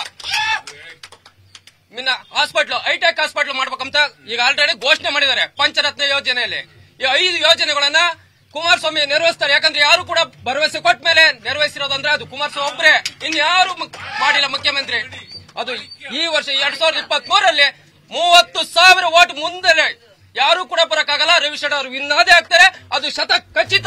ಮಿನ್ನ ಹಾಸ್ಪಿಟ್ಲ್ ಹೈಟೆಕ್ ಹಾಸ್ಪಿಟ್ಲ್ ಮಾಡ್ಬೇಕಂತ ಈಗ ಆಲ್ರೆಡಿ ಘೋಷಣೆ ಮಾಡಿದ್ದಾರೆ ಪಂಚರತ್ನ ಯೋಜನೆಯಲ್ಲಿ ಈ ಐದು ಯೋಜನೆಗಳನ್ನ ಕುಮಾರಸ್ವಾಮಿ ನೆರವೇರಿಸ್ತಾರೆ ಯಾಕಂದ್ರೆ ಯಾರು ಕೂಡ ಭರವಸೆ ಕೊಟ್ಟ ಮೇಲೆ ನೆರವೇರಿಸಿರೋದಂದ್ರೆ ಅದು ಕುಮಾರಸ್ವಾಮಿ ಒಬ್ಬರೇ ಇನ್ಯಾರು ಮುಕ್- ಮಾಡಿಲ್ಲ ಮುಖ್ಯಮಂತ್ರಿ ಅದು ಈ ವರ್ಷ ಎರಡ್ ಸಾವಿರದ ಇಪ್ಪತ್ತ್ ಮೂರರಲ್ಲಿ ಮೂವತ್ತು ಸಾವಿರ ಓಟ್ ಮುಂದೆ ಯಾರು ಕೂಡ ಬರಕ್ಕಾಗಲ್ಲ ರವಿಶಂಕರ್ ಅವರು ವಿನ್ನಾದೇ ಆಗ್ತಾರೆ ಅದು ಶತ ಖಚಿತ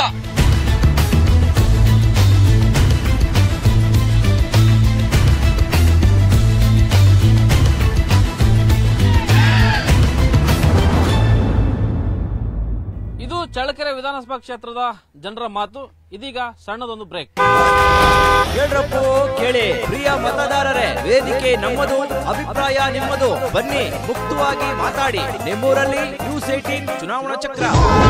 ಇದು ಚಳ್ಳಕೆರೆ ವಿಧಾನಸಭಾ ಕ್ಷೇತ್ರದ ಜನರ ಮಾತು ಇದೀಗ ಸಣ್ಣದೊಂದು ಬ್ರೇಕ್ ಕೇಳ್ರಪ್ಪೋ ಕೇಳಿ ಪ್ರಿಯ ಮತದಾರರೇ ವೇದಿಕೆ ನಮ್ಮದು ಅಭಿಪ್ರಾಯ ನಿಮ್ಮದು ಬನ್ನಿ ಮುಕ್ತವಾಗಿ ಮಾತಾಡಿ ನಿಮ್ಮೂರಲ್ಲಿ ನ್ಯೂಸ್ ಏಟೀನ್ ಚುನಾವಣಾ ಚಕ್ರ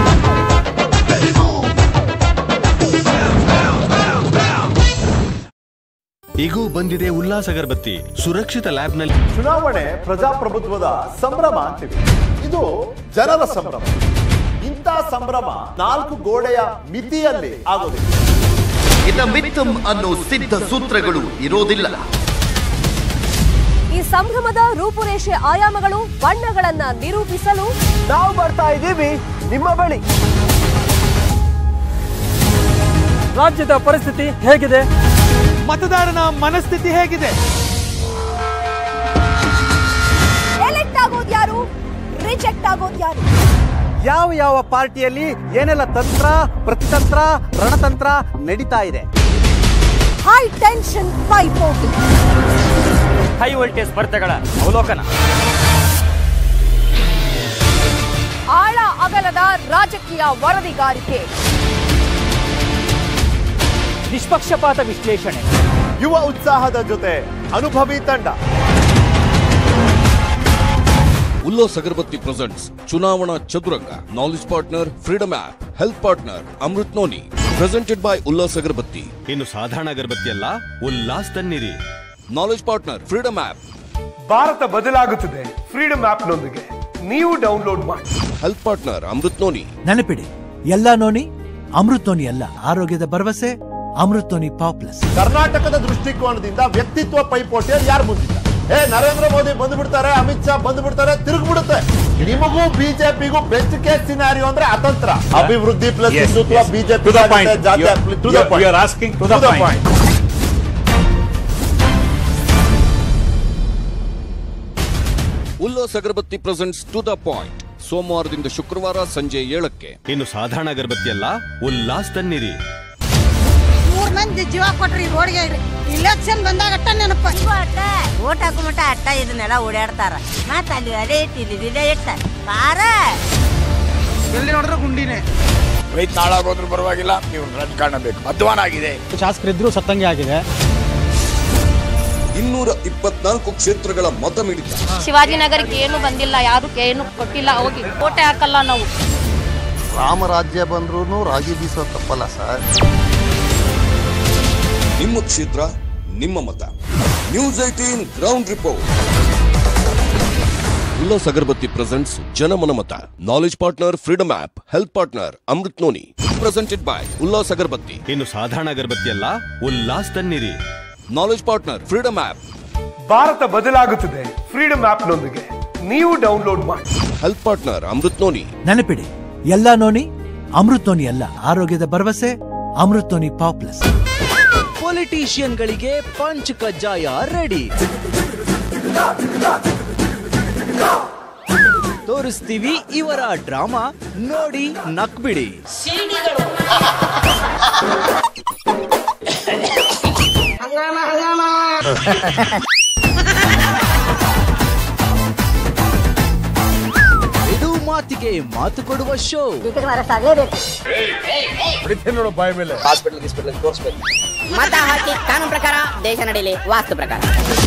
ಈಗೂ ಬಂದಿದೆ ಉಲ್ಲಾಸ ಅಗರಬತ್ತಿ ಸುರಕ್ಷಿತ ಲ್ಯಾಬ್ನಲ್ಲಿ ಚುನಾವಣೆ ಪ್ರಜಾಪ್ರಭುತ್ವದ ಸಂಭ್ರಮ ಅಂತೀವಿ ಇದು ಜನರ ಸಂಭ್ರಮ ಇಂಥ ಸಂಭ್ರಮ ನಾಲ್ಕು ಗೋಡೆಯ ಮಿತಿಯಲ್ಲಿ ಆಗೋದಿಲ್ಲ ಇದ ಮಿತ್ತಂ ಅನ್ನೋ ಸಿದ್ಧ ಸೂತ್ರಗಳು ಇರೋದಿಲ್ಲ ಈ ಸಂಭ್ರಮದ ರೂಪುರೇಷೆ ಆಯಾಮಗಳು ಬಣ್ಣಗಳನ್ನ ನಿರೂಪಿಸಲು ನಾವು ಬರ್ತಾ ಇದ್ದೀವಿ ನಿಮ್ಮ ಬಳಿ ರಾಜ್ಯದ ಪರಿಸ್ಥಿತಿ ಹೇಗಿದೆ ಮತದಾರನ ಮನಸ್ಥಿತಿ ಹೇಗಿದೆ ಎಲೆಕ್ಟ್ ಆಗೋದು ಯಾರು ರಿಜೆಕ್ಟ್ ಆಗೋದು ಯಾರು ಯಾವ ಯಾವ ಪಾರ್ಟಿಯಲ್ಲಿ ಏನೆಲ್ಲ ತಂತ್ರ ಪ್ರತಿತಂತ್ರ ರಣತಂತ್ರ ನಡೀತಾ ಇದೆ ಹೈ ಟೆನ್ಷನ್ ಪೈಪೋಟಿ ಹೈ ವೋಲ್ಟೇಜ್ ಸ್ಪರ್ಧೆಗಳ ಅವಲೋಕನ ಆಳ ಅಗಲದ ರಾಜಕೀಯ ವರದಿಗಾರಿಕೆ ನಿಷ್ಪಕ್ಷಪಾತ ವಿಶ್ಲೇಷಣೆ ಯುವ ಉತ್ಸಾಹದ ಜೊತೆ ಅನುಭವಿ ತಂಡ ಉಲ್ಲಾಸ್ ಅಗರಬತ್ತಿ ಪ್ರೆಸೆಂಟ್ಸ್ ಚುನಾವಣಾ ಚದುರಂಗ knowledge partner freedom app health partner Amrut noni presented by Ullas agarbatti ಇನ್ನು ಸಾಧಾರಣ ಅಗರಬತ್ತಿ ಅಲ್ಲ ಉಲ್ಲಾಸ್ ತನ್ನಿರಿ knowledge partner freedom app Bharata ಬದಲಾಗುತ್ತದೆ ಫ್ರೀಡಮ್ ಆಪ್ನೊಂದಿಗೆ ನೀವು ಡೌನ್ಲೋಡ್ ಮಾಡಿ ಹೆಲ್ತ್ ಪಾರ್ಟ್ನರ್ ಅಮೃತ್ ನೋನಿ ನೆನಪಿಡಿ ಎಲ್ಲ ನೋನಿ ಅಮೃತ್ ನೋನಿ ಅಲ್ಲ ಆರೋಗ್ಯದ ಭರವಸೆ ಅಮೃತ್ ನೋನಿ ಪಾಪ್ಲಸ್ ಕರ್ನಾಟಕದ ದೃಷ್ಟಿಕೋನದಿಂದ ವ್ಯಕ್ತಿತ್ವ ಪೈಪೋಟಿಯಲ್ಲಿ ಯಾರು ಮುಂದಿಲ್ಲ ಏ ನರೇಂದ್ರ ಮೋದಿ ಬಂದ್ಬಿಡ್ತಾರೆ ಅಮಿತ್ ಶಾ ಬಂದ್ಬಿಡ್ತಾರೆ ತಿರುಗ್ಬಿಡುತ್ತೆ ನಿಮಗೂ ಬಿಜೆಪಿಗೂ ಬೆಸ್ಟ್ ಕೇಸ್ ಸಿನಾರಿಯೋ ಅಂದ್ರೆ ಅತಂತ್ರ ಅಭಿವೃದ್ಧಿ plus Yes, Hindutva yes. BJP To the point. ಜಾತಿ You are- to you the are- you are asking to the point. Ullas agarbatti presents to the point ಸೋಮವಾರದಿಂದ ಶುಕ್ರವಾರ ಸಂಜೆ ಏಳಕ್ಕೆ ಇನ್ನು ಸಾಧಾರಣ ಅಗರಬತ್ತಿ ಅಲ್ಲ ಉಲ್ಲಾಸ್ ತನ್ನಿರಿ ಮೂರ್ ಮಂದಿ ಜೀವ ಕೊಟ್ರಿ ರೋಡ್ಗೆ ಇಲೆಕ್ಷನ್ ಬಂದಾಗ ಅಟ್ಟ ನೆನಪ ಓಟ್ ಹಾಕೋ ಮಟ್ಟ ಅಟ್ಟ ಇದನ್ನೆಲ್ಲ ಓಡಾಡ್ತಾರ ಮತ್ತ ಅಲ್ಲಿ ಅದೇ ಇಟ್ಟು ಇಲ್ಲಿ ಇದೇ ಇಟ್ಟ ಬಾರ ಎಲ್ಲಿ ನೋಡಿದ್ರೆ ಗುಂಡಿನೇ ರೈತ ನಾಳಾಗೋದ್ರ ಪರವಾಗಿಲ್ಲ ನೀವು ರಾಜಕಾರಣ ಬೇಕು ಅಧ್ವಾನ ಆಗಿದೆ ಶಾಸಕರಿದ್ರು ಸತ್ತಂಗೆ ಆಗಿದೆ ಇನ್ನೂರ ಇಪ್ಪತ್ನಾಲ್ಕು ಕ್ಷೇತ್ರಗಳ ಮತ ಮಿಡಿತ ಶಿವಾಜಿನಗರಕ್ಕೆ ಏನು ಬಂದಿಲ್ಲ ಯಾರು ಏನು ಕೊಟ್ಟಿಲ್ಲ ಹೋಗಿ ಕೋಟೆ ಹಾಕಲ್ಲ ನಾವು ರಾಮರಾಜ್ಯ ಬಂದ್ರೂ ರಾಗಿ ಬೀಸೋ ತಪ್ಪಲ್ಲ ಸರ್ ನಿಮ್ಮ ಕ್ಷೇತ್ರ ನಿಮ್ಮ ಮತ news eighteen ground report Ullas agarbatti presents ಜನಮನ ಮತ knowledge partner freedom app health partner Amrut noni presented by Ullas agarbatti ಇನ್ನು ಸಾಧಾರಣ ಅಗರಬತ್ತಿ ಅಲ್ಲ ಉಲ್ಲಾಸ್ ತನ್ನಿರಿ knowledge partner freedom app Bharata ಬದಲಾಗುತ್ತದೆ ಫ್ರೀಡಮ್ ಆಪ್ನೊಂದಿಗೆ ನೀವು ಡೌನ್ಲೋಡ್ ಮಾಡಿ ಹೆಲ್ತ್ ಪಾರ್ಟ್ನರ್ ಅಮೃತ್ ನೋನಿ ನೆನಪಿಡಿ ಎಲ್ಲ ನೋನಿ ಅಮೃತ್ ನೋನಿ ಅಲ್ಲ ಆರೋಗ್ಯದ ಭರವಸೆ ಅಮೃತ್ ನೋನಿ ಪಾಪ್ಲಸ್ ಪೊಲಿಟಿಷಿಯನ್ಗಳಿಗೆ ಪಂಚ್ ಕಜ್ಜಾಯ ರೆಡಿ ತೋರಿಸ್ತೀವಿ ಇವರ ಡ್ರಾಮಾ ನೋಡಿ ನಕ್ಬಿಡಿ ಇದು ಮಾತಿಗೆ ಮಾತು ಕೊಡುವ ಶೋ ನೋಡು ಬಾಯ್ ಮೇಲೆ ಹಾಸ್ಪಿಟಲ್ ಗಿಸ್ಪಿಟಲ್ ತೋರಿಸ್ಬೇಕು ಮತ ಹಾಕಿ ಕಾನೂನು ಪ್ರಕಾರ ದೇಶ ನಡೀಲಿ ವಾಸ್ತು ಪ್ರಕಾರ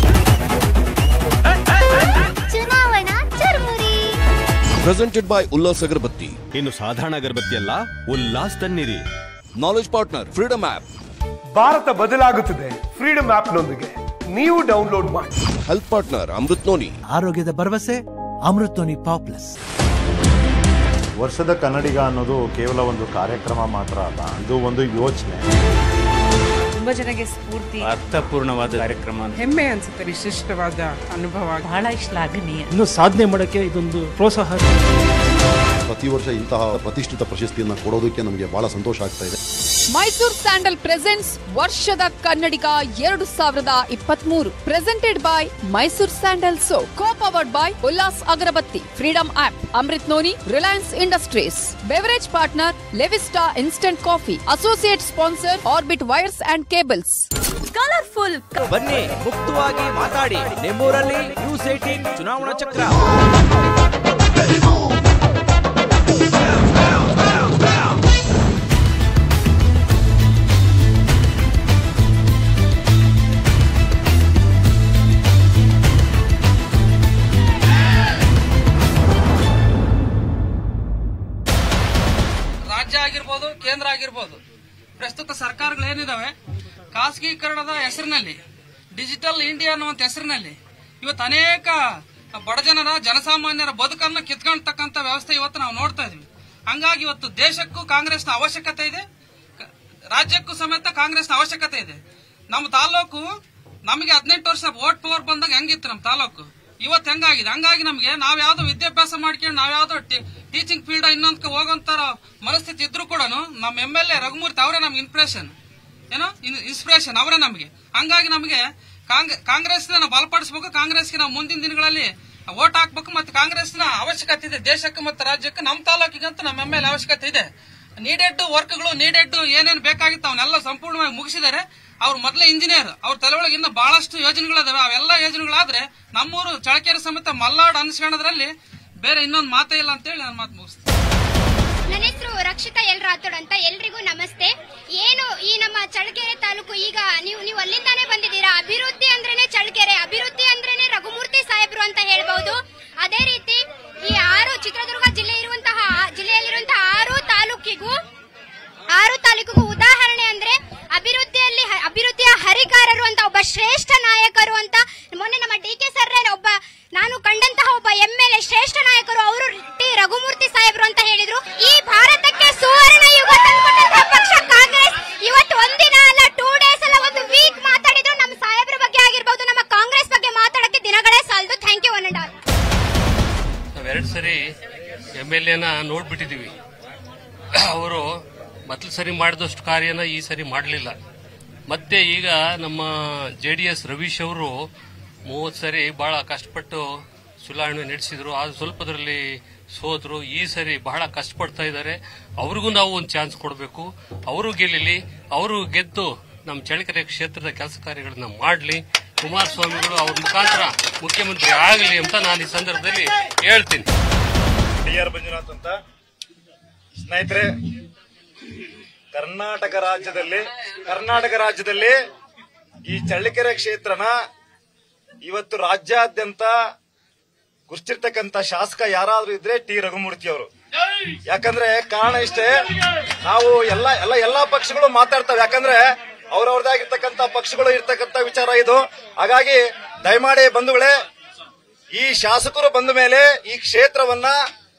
ಚುನಾವಣಾ ಚರ್ಮುರಿ ಪ್ರೆಸೆಂಟೆಡ್ ಬೈ ಉಲ್ಲಾಸ್ ಅಗರಬತ್ತಿ ಇನ್ನು ಸಾಧಾರಣ ಅಗರಬತ್ತಿ ಅಲ್ಲ ಉಲ್ಲಾಸ್ ತನ್ನಿರಿ knowledge partner freedom app Bharata ಬದಲಾಗುತ್ತದೆ ಫ್ರೀಡಮ್ ಆಪ್ನೊಂದಿಗೆ ನೀವು ಡೌನ್ಲೋಡ್ ಮಾಡಿ ಹೆಲ್ತ್ ಪಾರ್ಟ್ನರ್ ಅಮೃತ್ ನೋನಿ ಆರೋಗ್ಯದ ಭರವಸೆ ಅಮೃತ್ ನೋನಿ ಪಾಪ್ಲಸ್ ವರ್ಷದ ಕನ್ನಡಿಗ ಅನ್ನೋದು ಕೇವಲ ಒಂದು ಕಾರ್ಯಕ್ರಮ ಮಾತ್ರ ಅಲ್ಲ ಇದು ಒಂದು ಯೋಚನೆ ತುಂಬಾ ಜನಕ್ಕೆ ಸ್ಫೂರ್ತಿ ಅರ್ಥಪೂರ್ಣವಾದ ಕಾರ್ಯಕ್ರಮ ಹೆಮ್ಮೆ ಅನ್ಸುತ್ತೆ ವಿಶಿಷ್ಟವಾದ ಅನುಭವ ಬಹಳ ಶ್ಲಾಘನೀಯ ಇನ್ನು ಸಾಧನೆ ಮಾಡಕ್ಕೆ ಇದೊಂದು ಪ್ರೋತ್ಸಾಹ ಪ್ರತಿ ವರ್ಷ ಇಂತಹ ಪ್ರತಿಷ್ಠಿತ ಪ್ರಶಸ್ತಿಯನ್ನ ಕೊಡೋದಕ್ಕೆ ನಮಗೆ ಬಹಳ ಸಂತೋಷ ಆಗ್ತಾ ಇದೆ ಮೈಸೂರ್ ಸ್ಯಾಂಡಲ್ ಪ್ರೆಸೆಂಟ್ಸ್ ವರ್ಷದ ಕನ್ನಡಿಗ ಎರಡು ಸಾವಿರದ ಇಪ್ಪತ್ಮೂರು presented by Mysore sandal soap co powered by Ullas agarbatti freedom app Amrut noni Reliance industries beverage partner Levista instant coffee associate sponsor Orbit wires and cables colourful ಬನ್ನಿ ಮುಕ್ತವಾಗಿ ಮಾತಾಡಿ ನಿಮ್ಮೂರಲ್ಲಿ ನ್ಯೂಸ್ ಏಟೀನ್ ಚುನಾವಣಾ ಚಕ್ರ ರಾಜ್ಯ ಆಗಿರ್ಬೋದು ಕೇಂದ್ರ ಆಗಿರ್ಬೋದು ಪ್ರಸ್ತುತ ಸರ್ಕಾರಗಳು ಏನಿದಾವೆ ಖಾಸಗೀಕರಣದ ಹೆಸರಿನಲ್ಲಿ ಡಿಜಿಟಲ್ ಇಂಡಿಯಾ ಅನ್ನುವಂತ ಹೆಸರಿನಲ್ಲಿ ಇವತ್ತು ಅನೇಕ ಬಡ ಜನರ ಜನಸಾಮಾನ್ಯರ ಬದುಕನ್ನು ಕಿತ್ಕೊಳ್ತಕ್ಕಂಥ ವ್ಯವಸ್ಥೆ ಇವತ್ತು ನಾವು ನೋಡ್ತಾ ಇದೀವಿ ಹಂಗಾಗಿ ಇವತ್ತು ದೇಶಕ್ಕೂ ಕಾಂಗ್ರೆಸ್ನ ಅವಶ್ಯಕತೆ ಇದೆ ಕ- ರಾಜ್ಯಕ್ಕೂ ಸಮೇತ ಕಾಂಗ್ರೆಸ್ನ ಅವಶ್ಯಕತೆ ಇದೆ ನಮ್ಮ ತಾಲೂಕು ನಮಗೆ ಹದಿನೆಂಟು ವರ್ಷ ವೋಟ್ ಪವರ್ ಬಂದಾಗ ಹೆಂಗಿತ್ತು ನಮ್ಮ ತಾಲೂಕು ಇವತ್ತು ಹೆಂಗಾಗಿದೆ ಹಂಗಾಗಿ ನಮಗೆ ನಾವ್ ಯಾವ್ದೋ ವಿದ್ಯಾಭ್ಯಾಸ ಮಾಡ್ಕೊಂಡು ನಾವ್ ಯಾವ್ದೋ ಟೀಚಿಂಗ್ ಫೀಲ್ಡ್ ಇನ್ನೊಂದಕ್ಕೆ ಹೋಗೋಂತ ಮನಸ್ಥಿತಿ ಇದ್ರು ಕೂಡ ನಮ್ಮ ಎಂ ಎಲ್ ಎ ರಘುಮೂರ್ತಿ ಅವರೇ ನಮ್ಗೆ ಇನ್ಸ್ಪಿರೇಷನ್ ಏನೋ ಇನ್ಸ್ಪಿರೇಷನ್ ಅವರೇ ನಮಗೆ ಹಂಗಾಗಿ ನಮಗೆ ಕಾಂಗ್ರೆಸ್ ನಾವು ಬಲಪಡಿಸಬೇಕು ಕಾಂಗ್ರೆಸ್ಗೆ ನಾವು ಮುಂದಿನ ದಿನಗಳಲ್ಲಿ ವೋಟ್ ಹಾಕ್ಬೇಕು ಮತ್ತೆ ಕಾಂಗ್ರೆಸ್ನ ಅವಶ್ಯಕತೆ ಇದೆ ದೇಶಕ್ಕೆ ಮತ್ತು ರಾಜ್ಯಕ್ಕೆ ನಮ್ಮ ತಾಲೂಕಿಗಂತೂ ನಮ್ಮ ಎಂ ಎಲ್ ಅವಶ್ಯಕತೆ ಇದೆ ನೀಡೆಡ್ ವರ್ಕ್ಗಳು ನೀಡೆಡ್ ಏನೇನು ಬೇಕಾಗಿತ್ತು ಅವನ್ನೆಲ್ಲ ಸಂಪೂರ್ಣವಾಗಿ ಮುಗಿಸಿದ್ದಾರೆ ಅವ್ರು ಮೊದಲೇ ಇಂಜಿನಿಯರ್ ಅವ್ರ ತಲೆಯೊಳಗೆ ಇನ್ನು ಬಹಳಷ್ಟು ಯೋಜನೆಗಳಿದಾವೆ ಅವೆಲ್ಲ ಯೋಜನೆಗಳಾದ್ರೆ ನಮ್ಮೂರು ಚಳಕೆರೆ ಸಮೇತ ಮಲ್ನಾಡು ಅನಿಸ್ಕೊಳ್ಳೋದ್ರಲ್ಲಿ ಬೇರೆ ಇನ್ನೊಂದು ಮಾತೇ ಇಲ್ಲ ಅಂತೇಳಿ ನಾನು ಮಾತು ಮುಗಿಸ್ತೀನಿ ನನ್ನ ಹೆಸರು ರಕ್ಷಿತಾ ಎಲ್ ರಾಥೋಡ್ ಅಂತ ಎಲ್ರಿಗೂ ನಮಸ್ತೆ ಏನು ಈ ನಮ್ಮ ಚಳ್ಳಕೆರೆ ತಾಲೂಕು ಈಗ ನೀವು ನೀವು ಅಲ್ಲಿಂದಾನೇ ಬಂದಿದ್ದೀರಾ ಅಭಿವೃದ್ಧಿ ಅಂದ್ರೇನೆ ಚಳ್ಳಕೆರೆ ಅಭಿವೃದ್ಧಿ ಅಂದ್ರೇನೆ ರಘುಮೂರ್ತಿ ಸಾಹೇಬ್ರು ಅಂತ ಹೇಳ್ಬಹುದು ಅದೇ ರೀತಿ ಈ ಆರು ಚಿತ್ರದುರ್ಗ ಜಿಲ್ಲೆ ಇರುವಂತಹ ಜಿಲ್ಲೆಯಲ್ಲಿರುವಂತಹ ಆರು ತಾಲೂಕಿಗೂ ಆರು ತಾಲೂಕಿಗೂ ಉದಾಹರಣೆ ಅಂದ್ರೆ ಅಭಿವೃದ್ಧಿಯಲ್ಲಿ ಹ- ಅಭಿವೃದ್ಧಿಯ ಹರಿಕಾರರು ಅಂತ ಒಬ್ಬ ಶ್ರೇಷ್ಠ ನಾಯಕರು ಅಂತ ಮೊನ್ನೆ ನಮ್ಮ ಡಿ ಕೆ ಸರ್ ಒಬ್ಬ ನಾನು ಕಂಡಂತಹ ಒಬ್ಬ ಎಂ ಎಲ್ ಎ ಶ್ರೇಷ್ಠ ನಾಯಕರು ಅವರು ಟಿ ರಘುಮೂರ್ತಿ ಸಾಹೇಬ್ರು ಅಂತ ಹೇಳಿದ್ರು ಈ ಭಾರತಕ್ಕೆ ಸುವರ್ಣ ಯುಗ ತಂದ್ಕೊಟ್ಟಂತಹ ಪಕ್ಷ ಕಾಂಗ್ರೆಸ್ ಇವತ್ತು ಒಂದಿನ ಅಲ್ಲ ಟೂ ಡೇಸ್ ಅಲ್ಲ ಒಂದು ವೀಕ್ ಮಾತಾಡಿದ್ರು ನಮ್ಮ ಸಾಹೇಬ್ರ ಬಗ್ಗೆ ಆಗಿರ್ಬೋದು ನಮ್ಮ ಕಾಂಗ್ರೆಸ್ ಬಗ್ಗೆ ಮಾತಾಡಕ್ಕೆ ದಿನಗಳೇ ಸಾಲದು thank you one and all ನಾವೆರಡು ಸರಿ ಎಮ್ ಎಲ್ ಎನ ನೋಡ್ಬಿಟ್ಟಿದೀವಿ ಅವರು ಮೊದಲು ಸರಿ ಮಾಡಿದಷ್ಟು ಕಾರ್ಯನ ಈ ಸರಿ ಮಾಡಲಿಲ್ಲ ಮತ್ತೆ ಈಗ ನಮ್ಮ ಜೆ ಡಿ ಎಸ್ ರವೀಶ್ ಅವರು ಮೂವತ್ತು ಸರಿ ಬಹಳ ಕಷ್ಟಪಟ್ಟು ಚುನಾವಣೆ ನಡೆಸಿದ್ರು ಅದು ಸ್ವಲ್ಪದ್ರಲ್ಲಿ ಸೋದ್ರು ಈ ಸರಿ ಬಹಳ ಕಷ್ಟಪಡ್ತಾ ಇದ್ದಾರೆ ಅವ್ರಿಗೂ ನಾವು ಒಂದು ಚಾನ್ಸ್ ಕೊಡಬೇಕು ಅವರು ಗೆಲ್ಲಲಿ ಅವರು ಗೆದ್ದು ನಮ್ಮ ಚಳ್ಳಕೆರೆ ಕ್ಷೇತ್ರದ ಕೆಲಸ ಕಾರ್ಯಗಳನ್ನ ಮಾಡಲಿ ಕುಮಾರಸ್ವಾಮಿಗಳು ಅವ್ರ ಮುಖಾಂತರ ಮುಖ್ಯಮಂತ್ರಿ ಆಗಲಿ ಅಂತ ನಾನು ಈ ಸಂದರ್ಭದಲ್ಲಿ ಹೇಳ್ತೀನಿ ಡಿ ಆರ್ ಮಂಜುನಾಥ್ ಅಂತ ಸ್ನೇಹಿತರೆ ಕರ್ನಾಟಕ ರಾಜ್ಯದಲ್ಲಿ ಕರ್ನಾಟಕ ರಾಜ್ಯದಲ್ಲಿ ಈ ಚಳ್ಳಕೆರೆ ಕ್ಷೇತ್ರನ ಇವತ್ತು ರಾಜ್ಯಾದ್ಯಂತ ಗುರ್ತಿರ್ತಕ್ಕಂತ ಶಾಸಕ ಯಾರಾದ್ರೂ ಇದ್ರೆ ಟಿ ರಘುಮೂರ್ತಿ ಅವರು ಯಾಕಂದ್ರೆ ಕಾರಣ ಇಷ್ಟೇ ನಾವು ಎಲ್ಲ ಎಲ್ಲ ಎಲ್ಲಾ ಪಕ್ಷಗಳು ಮಾತಾಡ್ತವೆ ಯಾಕಂದ್ರೆ ಅವ್ರವ್ರದಾಗಿರ್ತಕ್ಕಂತ ಪಕ್ಷಗಳು ಇರ್ತಕ್ಕಂತ ವಿಚಾರ ಇದು ಹಾಗಾಗಿ ದಯಮಾಡಿ ಬಂಧುಗಳೇ ಈ ಶಾಸಕರು ಬಂದ ಮೇಲೆ ಈ ಕ್ಷೇತ್ರವನ್ನ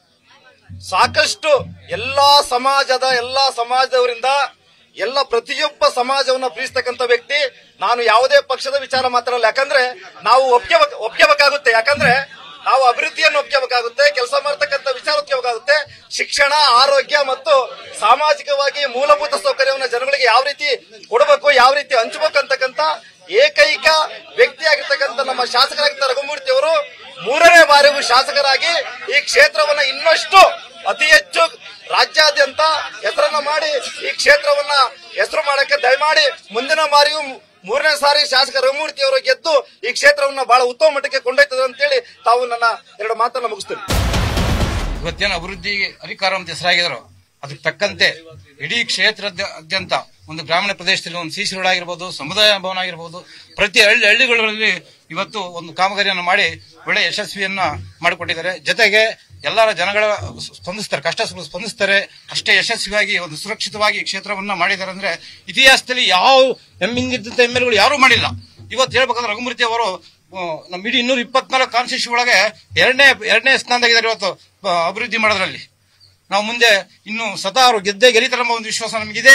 ಸಾಕಷ್ಟು ಎಲ್ಲಾ ಸಮಾಜದ ಎಲ್ಲಾ ಸಮಾಜದವರಿಂದ ಎಲ್ಲ ಪ್ರತಿಯೊಬ್ಬ ಸಮಾಜವನ್ನ ಪ್ರೀತಿಸ್ತಕ್ಕಂಥ ವ್ಯಕ್ತಿ ನಾನು ಯಾವುದೇ ಪಕ್ಷದ ವಿಚಾರ ಮಾತಾಡಲ್ಲ ಯಾಕಂದ್ರೆ ನಾವು ಒಪ್ಕೋಬೇಕು ಒಪ್ಕೋಬೇಕಾಗುತ್ತೆ ಯಾಕಂದ್ರೆ ನಾವು ಅಭಿವೃದ್ಧಿಯನ್ನು ಒಪ್ಕೋಬೇಕಾಗುತ್ತೆ ಕೆಲಸ ಮಾಡ್ತಕ್ಕಂಥ ವಿಚಾರ ಒಪ್ಕೋಬೇಕಾಗುತ್ತೆ ಶಿಕ್ಷಣ ಆರೋಗ್ಯ ಮತ್ತು ಸಾಮಾಜಿಕವಾಗಿ ಮೂಲಭೂತ ಸೌಕರ್ಯವನ್ನು ಜನಗಳಿಗೆ ಯಾವ ರೀತಿ ಕೊಡಬೇಕು ಯಾವ ರೀತಿ ಹಂಚಬೇಕು ಅಂತಕ್ಕಂಥ ಏಕೈಕ ವ್ಯಕ್ತಿಯಾಗಿರ್ತಕ್ಕಂಥ ನಮ್ಮ ಶಾಸಕರಾಗಿದ್ದ ರಘುಮೂರ್ತಿ ಅವರು ಮೂರನೇ ಬಾರಿಗೂ ಶಾಸಕರಾಗಿ ಈ ಕ್ಷೇತ್ರವನ್ನ ಇನ್ನಷ್ಟು ಅತಿ ಹೆಚ್ಚು ರಾಜ್ಯಾದ್ಯಂತ ಹೆಸರನ್ನ ಮಾಡಿ ಈ ಕ್ಷೇತ್ರವನ್ನ ಹೆಸರು ಮಾಡಕ್ಕೆ ದಯಮಾಡಿ ಮುಂದಿನ ಬಾರಿಯೂ ಮೂರನೇ ಸಾರಿ ಶಾಸಕ ರಘುಮೂರ್ತಿ ಅವರು ಗೆದ್ದು ಈ ಕ್ಷೇತ್ರವನ್ನ ಬಹಳ ಉತ್ತಮ ಮಟ್ಟಕ್ಕೆ ಕೊಂಡೊಯ್ತದೆ ಅಂತೇಳಿ ತಾವು ನನ್ನ ಎರಡು ಮಾತನ್ನ ಮುಗಿಸ್ತೀನಿ ಇವತ್ತೇನು ಅಭಿವೃದ್ಧಿ ಅಧಿಕಾರ ಅಂತ ಹೆಸರಾಗಿದ್ರು ಅದಕ್ಕೆ ತಕ್ಕಂತೆ ಇಡೀ ಕ್ಷೇತ್ರಾದ್ಯಂತ ಒಂದು ಗ್ರಾಮೀಣ ಪ್ರದೇಶದಲ್ಲಿ ಒಂದು ಸಿಸಿ ರೋಡ್ ಆಗಿರ್ಬೋದು ಸಮುದಾಯ ಭವನ ಆಗಿರ್ಬೋದು ಪ್ರತಿ ಹಳ್ಳಿ ಹಳ್ಳಿಗಳಲ್ಲಿ ಇವತ್ತು ಒಂದು ಕಾಮಗಾರಿಯನ್ನು ಮಾಡಿ ಒಳ್ಳೆ ಯಶಸ್ವಿಯನ್ನ ಮಾಡಿಕೊಟ್ಟಿದ್ದಾರೆ ಜೊತೆಗೆ ಎಲ್ಲರ ಜನಗಳ ಸ್ಪಂದಿಸ್ತಾರೆ ಕಷ್ಟ ಸುಖ ಸ್ಪಂದಿಸ್ತಾರೆ ಅಷ್ಟೇ ಯಶಸ್ವಿಯಾಗಿ ಒಂದು ಸುರಕ್ಷಿತವಾಗಿ ಈ ಕ್ಷೇತ್ರವನ್ನ ಮಾಡಿದ್ದಾರೆ ಅಂದ್ರೆ ಇತಿಹಾಸದಲ್ಲಿ ಯಾವ ಹಿಂದಿದ್ದಂತ ಎಮ್ ಎಲ್ ಗಳು ಯಾರೂ ಮಾಡಿಲ್ಲ ಇವತ್ತು ಹೇಳ್ಬೇಕಂದ್ರೆ ರಘುಮೂರ್ತಿ ಅವರು ಆ, ನಮ್ಮ ಇಡೀ ಇನ್ನೂರ ಇಪ್ಪತ್ನಾಲ್ಕು ಕಾನ್ಸ್ಟಿಟ್ಯೂಷನ್ ಒಳಗೆ ಎರಡನೇ ಎರಡನೇ ಸ್ಥಾನದಾಗಿದ್ದಾರೆ ಇವತ್ತು ಆ, ಅಭಿವೃದ್ಧಿ ಮಾಡೋದ್ರಲ್ಲಿ ನಾವು ಮುಂದೆ ಇನ್ನು ಸದಾ ಅವರು ಗೆದ್ದೇ ಗೆಲ್ಲಿತಾರೆ ಎಂಬ ಒಂದು ವಿಶ್ವಾಸ ನಮಗಿದೆ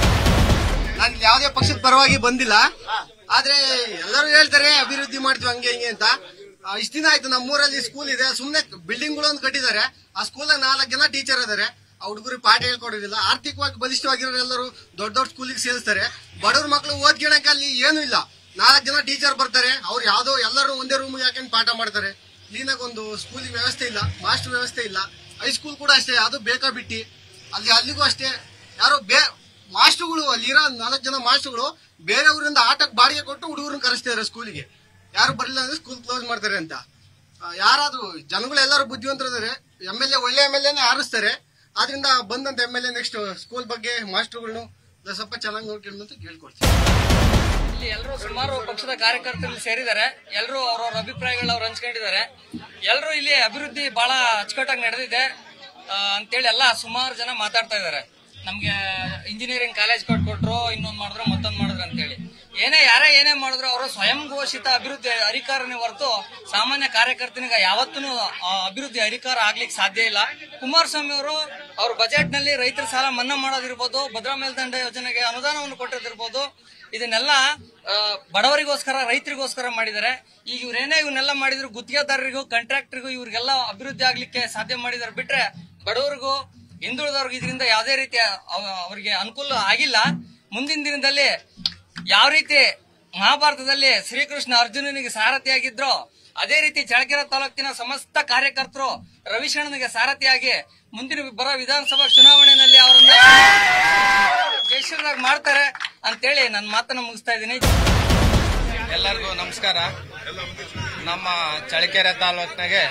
ನಾನು ಯಾವುದೇ ಪಕ್ಷದ ಪರವಾಗಿ ಬಂದಿಲ್ಲ ಆದ್ರೆ ಎಲ್ಲರೂ ಹೇಳ್ತಾರೆ ಅಭಿವೃದ್ಧಿ ಮಾಡ್ತೀವಿ ಹಂಗೆ ಹಿಂಗೆ ಅಂತ ಆ, ಇಷ್ಟ್ ದಿನ ಆಯ್ತು ನಮ್ಮ ಊರಲ್ಲಿ ಸ್ಕೂಲ್ ಇದೆ ಸುಮ್ನೆ ಬಿಲ್ಡಿಂಗ್ ಗಳು ಕಟ್ಟಿದ್ದಾರೆ ಆ ಸ್ಕೂಲ್ ನಾಲ್ಕು ಜನ ಟೀಚರ್ ಇದಾರೆ ಆ ಹುಡುಗರಿಗೆ ಪಾಠ ಹೇಳ್ಕೊಡೋದಿಲ್ಲ ಆರ್ಥಿಕವಾಗಿ ಬಲಿಷ್ಠವಾಗಿರೋ ಎಲ್ಲರೂ ದೊಡ್ಡ ದೊಡ್ಡ ಸ್ಕೂಲಿಗೆ ಸೇರಿಸ್ತಾರೆ ಬಡವ್ರ ಮಕ್ಕಳು ಓದ್ಕೊಳಕ್ಕೆ ಅಲ್ಲಿ ಏನೂ ಇಲ್ಲ ನಾಲ್ಕು ಜನ ಟೀಚರ್ ಬರ್ತಾರೆ ಅವ್ರು ಯಾವ್ದೋ ಎಲ್ಲರೂ ಒಂದೇ ರೂಮ್ ಹಾಕೊಂಡು ಪಾಠ ಮಾಡ್ತಾರೆ ಕ್ಲೀನಾಗಿ ಒಂದು ಸ್ಕೂಲಿಗೆ ವ್ಯವಸ್ಥೆ ಇಲ್ಲ ಮಾಸ್ಟರ್ ವ್ಯವಸ್ಥೆ ಇಲ್ಲ ಹೈಸ್ಕೂಲ್ ಕೂಡ ಅಷ್ಟೇ ಅದು ಬೇಕಾ ಬಿಟ್ಟಿ ಅಲ್ಲಿ ಅಲ್ಲಿಗೂ ಅಷ್ಟೇ ಯಾರೋ ಬೇ ಮಾಸ್ಟರ್ಗಳು ಅಲ್ಲಿರೋ ನಾಲ್ಕು ಜನ ಮಾಸ್ಟರ್ಗಳು ಬೇರೆ ಊರಿಂದ ಆಟಕ್ಕೆ ಬಾಡಿಗೆ ಕೊಟ್ಟು ಹುಡುಗರನ್ನ ಕರೆಸ್ತಿದ್ದಾರೆ ಸ್ಕೂಲಿಗೆ ಯಾರು ಬರಲಿಲ್ಲ ಅಂದ್ರೆ ಸ್ಕೂಲ್ ಕ್ಲೋಸ್ ಮಾಡ್ತಾರೆ ಅಂತ ಆ, ಯಾರಾದ್ರೂ ಜನಗಳು ಎಲ್ಲರೂ ಬುದ್ಧಿವಂತರಿದ್ದಾರೆ ಎಮ್ ಎಲ್ ಎ ಒಳ್ಳೆ ಎಮ್ ಎಲ್ ಎನೇ ಆರಿಸ್ತಾರೆ ಆದ್ರಿಂದ ಬಂದಂತ M L A next school ಬಗ್ಗೆ ಮಾಸ್ಟರ್ಗಳನ್ನು ಸ್ವಲ್ಪ ಚೆನ್ನಾಗಿ ನೋಡ್ಕೊಂಡು ಅಂತ ಕೇಳ್ಕೊಳ್ತೀನಿ ಇಲ್ಲಿ ಎಲ್ಲರೂ ಸುಮಾರು ಪಕ್ಷದ ಕಾರ್ಯಕರ್ತರು ಸೇರಿದ್ದಾರೆ ಎಲ್ಲರೂ ಅವ್ರವ್ರ ಅಭಿಪ್ರಾಯಗಳನ್ನ ಅವ್ರು ಹಂಚ್ಕೊಂಡಿದ್ದಾರೆ ಎಲ್ಲರೂ ಇಲ್ಲಿ ಅಭಿವೃದ್ಧಿ ಬಹಳ ಅಚ್ಚುಕಟ್ಟಾಗಿ ನಡೆದಿದೆ ಆ, ಅಂತೇಳಿ ಎಲ್ಲ ಸುಮಾರು ಜನ ಮಾತಾಡ್ತಾ ಇದ್ದಾರೆ ನಮ್ಗೆ ಇಂಜಿನಿಯರಿಂಗ್ ಕಾಲೇಜ್ ಕೊಟ್ಕೊಟ್ರು ಇನ್ನೊಂದ್ ಮಾಡಿದ್ರು ಮತ್ತೊಂದ್ ಮಾಡಿದ್ರು ಅಂತೇಳಿ ಏನೇ ಯಾರೇ ಏನೇ ಮಾಡಿದ್ರು ಅವರು ಸ್ವಯಂ ಘೋಷಿತ ಅಭಿವೃದ್ಧಿ ಅಧಿಕಾರನೇ ಹೊರತು ಸಾಮಾನ್ಯ ಕಾರ್ಯಕರ್ತನಿಗೆ ಯಾವತ್ತೂ ಅಭಿವೃದ್ಧಿ ಅಧಿಕಾರ ಆಗ್ಲಿಕ್ಕೆ ಸಾಧ್ಯ ಇಲ್ಲ ಕುಮಾರಸ್ವಾಮಿ ಅವರು ಅವ್ರ ಬಜೆಟ್ ನಲ್ಲಿ ರೈತರ ಸಾಲ ಮನ್ನಾ ಮಾಡೋದಿರ್ಬೋದು ಭದ್ರಾ ಮೇಲ್ದಂಡ ಯೋಜನೆಗೆ ಅನುದಾನವನ್ನು ಕೊಟ್ಟಿರ್ಬೋದು ಇದನ್ನೆಲ್ಲ ಆ, ಬಡವರಿಗೋಸ್ಕರ ರೈತರಿಗೋಸ್ಕರ ಮಾಡಿದ್ದಾರೆ ಈಗ ಇವ್ರೇನೇ ಇವನ್ನೆಲ್ಲ ಮಾಡಿದ್ರು ಗುತ್ತಿಗೆದಾರರಿಗೂ ಕಾಂಟ್ರಾಕ್ಟರ್ಗೂ ಇವ್ರಿಗೆಲ್ಲ ಅಭಿವೃದ್ಧಿ ಆಗ್ಲಿಕ್ಕೆ ಸಾಧ್ಯ ಮಾಡಿದಾರೆ ಬಿಟ್ರೆ ಬಡವರಿಗೂ ಹಿಂದುಳಿದವ್ರಿಗೆ ಇದರಿಂದ ಯಾವುದೇ ರೀತಿಯ ಅವ- ಅವರಿಗೆ ಅನುಕೂಲ ಆಗಿಲ್ಲ ಮುಂದಿನ ದಿನದಲ್ಲಿ ಯಾವ ರೀತಿ ಮಹಾಭಾರತದಲ್ಲಿ ಶ್ರೀಕೃಷ್ಣ ಅರ್ಜುನನಿಗೆ ಸಾರಥಿಯಾಗಿದ್ರು ಅದೇ ರೀತಿ ಚಳ್ಳಕೆರೆ ತಾಲೂಕಿನ ಸಮಸ್ತ ಕಾರ್ಯಕರ್ತರು ರವಿಶಣ್ಣನಿಗೆ ಸಾರಥಿಯಾಗಿ ಮುಂದಿನ ಬರೋ ವಿಧಾನಸಭಾ ಚುನಾವಣೆಯಲ್ಲಿ ಅವರನ್ನ ಜಯಶ್ರೀರಾಗ್ ಮಾಡ್ತಾರೆ ಅಂತೇಳಿ ನನ್ನ ಮಾತನ್ನ ಮುಗಿಸ್ತಾ ಇದ್ದೀನಿ ಎಲ್ಲರಿಗೂ ನಮಸ್ಕಾರ ನಮ್ಮ ಚಳ್ಳಕೆರೆ ತಾಲೂಕಿನಾಗೆ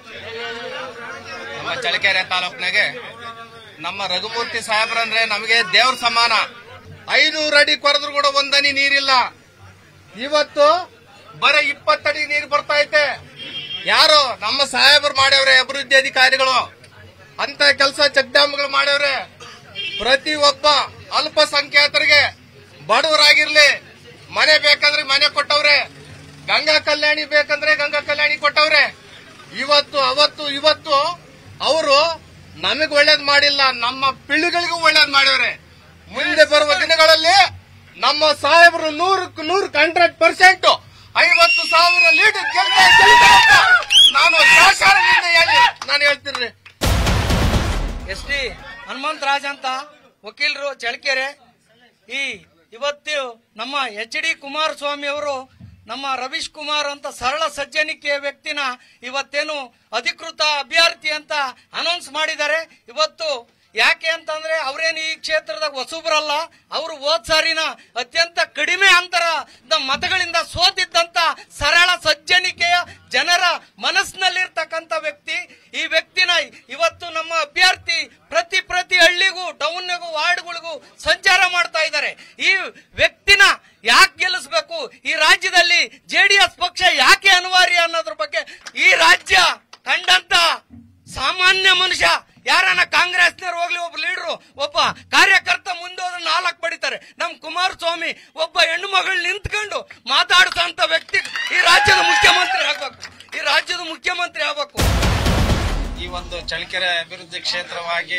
ನಮ್ಮ ಚಳ್ಳಕೆರೆ ತಾಲೂಕಿನಾಗೆ ನಮ್ಮ ರಘುಮೂರ್ತಿ ಸಾಹೇಬ್ರಂದ್ರೆ ನಮಗೆ ದೇವ್ರ ಸಮಾನ ಐನೂರು ಅಡಿ ಕೊರೆದ್ರು ಕೂಡ ಒಂದನಿ ನೀರಿಲ್ಲ ಇವತ್ತು ಬರೀ ಇಪ್ಪತ್ತಡಿ ನೀರು ಬರ್ತಾ ಐತೆ ಯಾರು ನಮ್ಮ ಸಾಹೇಬರು ಮಾಡ್ಯವ್ರೆ ಅಭಿವೃದ್ಧಿ ಅಧಿಕಾರಿಗಳು ಅಂತ ಕೆಲಸ ಚೆಕ್ ಡ್ಯಾಮ್ಗಳು ಮಾಡ್ಯವ್ರೆ ಪ್ರತಿ ಒಬ್ಬ ಅಲ್ಪಸಂಖ್ಯಾತರಿಗೆ ಬಡವರಾಗಿರ್ಲಿ ಮನೆ ಬೇಕಂದ್ರೆ ಮನೆ ಕೊಟ್ಟವ್ರೆ ಗಂಗಾ ಕಲ್ಯಾಣಿ ಬೇಕಂದ್ರೆ ಗಂಗಾ ಕಲ್ಯಾಣಿ ಕೊಟ್ಟವ್ರೆ ಇವತ್ತು ಅವತ್ತು ಇವತ್ತು ಅವರು ನಮಗ್ ಒಳ್ಳೇದ್ ಮಾಡಿಲ್ಲ ನಮ್ಮ ಪಿಳ್ಳಿಗಳಿಗೂ ಒಳ್ಳೇದ್ ಮಾಡ್ಯವ್ರೆ ಮುಂದೆ ಬರುವ ದಿನಗಳಲ್ಲಿ ನಮ್ಮ ಸಾಹೇಬರು ನೂರಕ್ಕೆ ನೂರು ಹಂಡ್ರೆಡ್ ಪರ್ಸೆಂಟ್ ಐವತ್ತು ಸಾವಿರ ಲೀಟರ್ ನಾನು ದಾಖಲೆಯಿಂದ ಹೇಳಿ ನಾನು ಹೇಳ್ತೀನಿ ಎಸ್ ಡಿ ಹನುಮಂತರಾಜ್ ಅಂತ ವಕೀಲರು ಚಳ್ಳಕೆರೆ ಈ ಇವತ್ತು ನಮ್ಮ ಎಚ್ ಡಿ ಕುಮಾರಸ್ವಾಮಿ ಅವರು ನಮ್ಮ ರವೀಶ್ ಕುಮಾರ್ ಅಂತ ಸರಳ ಸಜ್ಜನಿಕೆಯ ವ್ಯಕ್ತಿನ ಇವತ್ತೇನು ಅಧಿಕೃತ ಅಭ್ಯರ್ಥಿ ಅಂತ ಅನೌನ್ಸ್ ಮಾಡಿದ್ದಾರೆ ಇವತ್ತು ಯಾಕೆ ಅಂತಂದ್ರೆ ಅವ್ರೇನು ಈ ಕ್ಷೇತ್ರದಾಗ ಹೊಸಬ್ರಲ್ಲ ಅವರು ಹೋದ್ ಸಾರಿನ ಅತ್ಯಂತ ಕಡಿಮೆ ಅಂತರ ಮತಗಳಿಂದ ಸೋತಿದ್ದಂತ ಸರಳ ಸಜ್ಜನಿಕೆಯ ಜನರ ಮನಸ್ಸಿನಲ್ಲಿರ್ತಕ್ಕಂಥ ವ್ಯಕ್ತಿ ಈ ವ್ಯಕ್ತಿನ ಇವತ್ತು ನಮ್ಮ ಅಭ್ಯರ್ಥಿ ಪ್ರತಿ ಪ್ರತಿ ಹಳ್ಳಿಗೂ ಟೌನ್ಗೂ ವಾರ್ಡ್ಗಳಿಗೂ ಸಂಚಾರ ಮಾಡ್ತಾ ಇದ್ದಾರೆ ಈ ವ್ಯಕ್ತಿನ ಯಾಕೆ ಗೆಲ್ಲಿಸ್ಬೇಕು ಈ ರಾಜ್ಯದಲ್ಲಿ ಜೆಡಿಎಸ್ ಪಕ್ಷ ಯಾಕೆ ಅನಿವಾರ್ಯ ಅನ್ನೋದ್ರ ಬಗ್ಗೆ ಈ ರಾಜ್ಯ ಕಂಡಂತ ಸಾಮಾನ್ಯ ಮನುಷ್ಯ ಯಾರನ್ನ ಕಾಂಗ್ರೆಸ್ನವ್ರು ಹೋಗ್ಲಿ ಒಬ್ಬ ಲೀಡರು ಒಬ್ಬ ಕಾರ್ಯಕರ್ತ ಮುಂದೆ ಹೋದ್ರೆ ನಾಲ್ಕು ಬಡಿತಾರೆ ನಮ್ ಕುಮಾರಸ್ವಾಮಿ ಒಬ್ಬ ಹೆಣ್ಣು ಮಗಳು ನಿಂತ್ಕೊಂಡು ಮಾತಾಡ್ಸಂತ ವ್ಯಕ್ತಿ ಈ ರಾಜ್ಯದ ಮುಖ್ಯಮಂತ್ರಿ ಆಗ್ಬೇಕು ಈ ರಾಜ್ಯದ ಮುಖ್ಯಮಂತ್ರಿ ಆಗ್ಬೇಕು ಈ ಒಂದು ಚಳ್ಳಕೆರೆ ಅಭಿವೃದ್ಧಿ ಕ್ಷೇತ್ರವಾಗಿ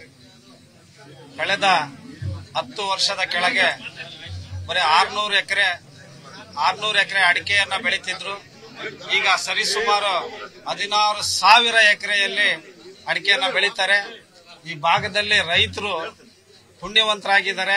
ಕಳೆದ ಹತ್ತು ವರ್ಷದ ಕೆಳಗೆ ಬರೀ ಆರ್ನೂರು ಎಕರೆ ಆರ್ನೂರು ಎಕರೆ ಅಡಿಕೆಯನ್ನ ಬೆಳೀತಿದ್ರು ಈಗ ಸರಿಸುಮಾರು ಹದಿನಾರು ಸಾವಿರ ಎಕರೆಯಲ್ಲಿ ಅಡಿಕೆಯನ್ನ ಬೆಳೀತಾರೆ ಈ ಭಾಗದಲ್ಲಿ ರೈತರು ಪುಣ್ಯವಂತರಾಗಿದ್ದಾರೆ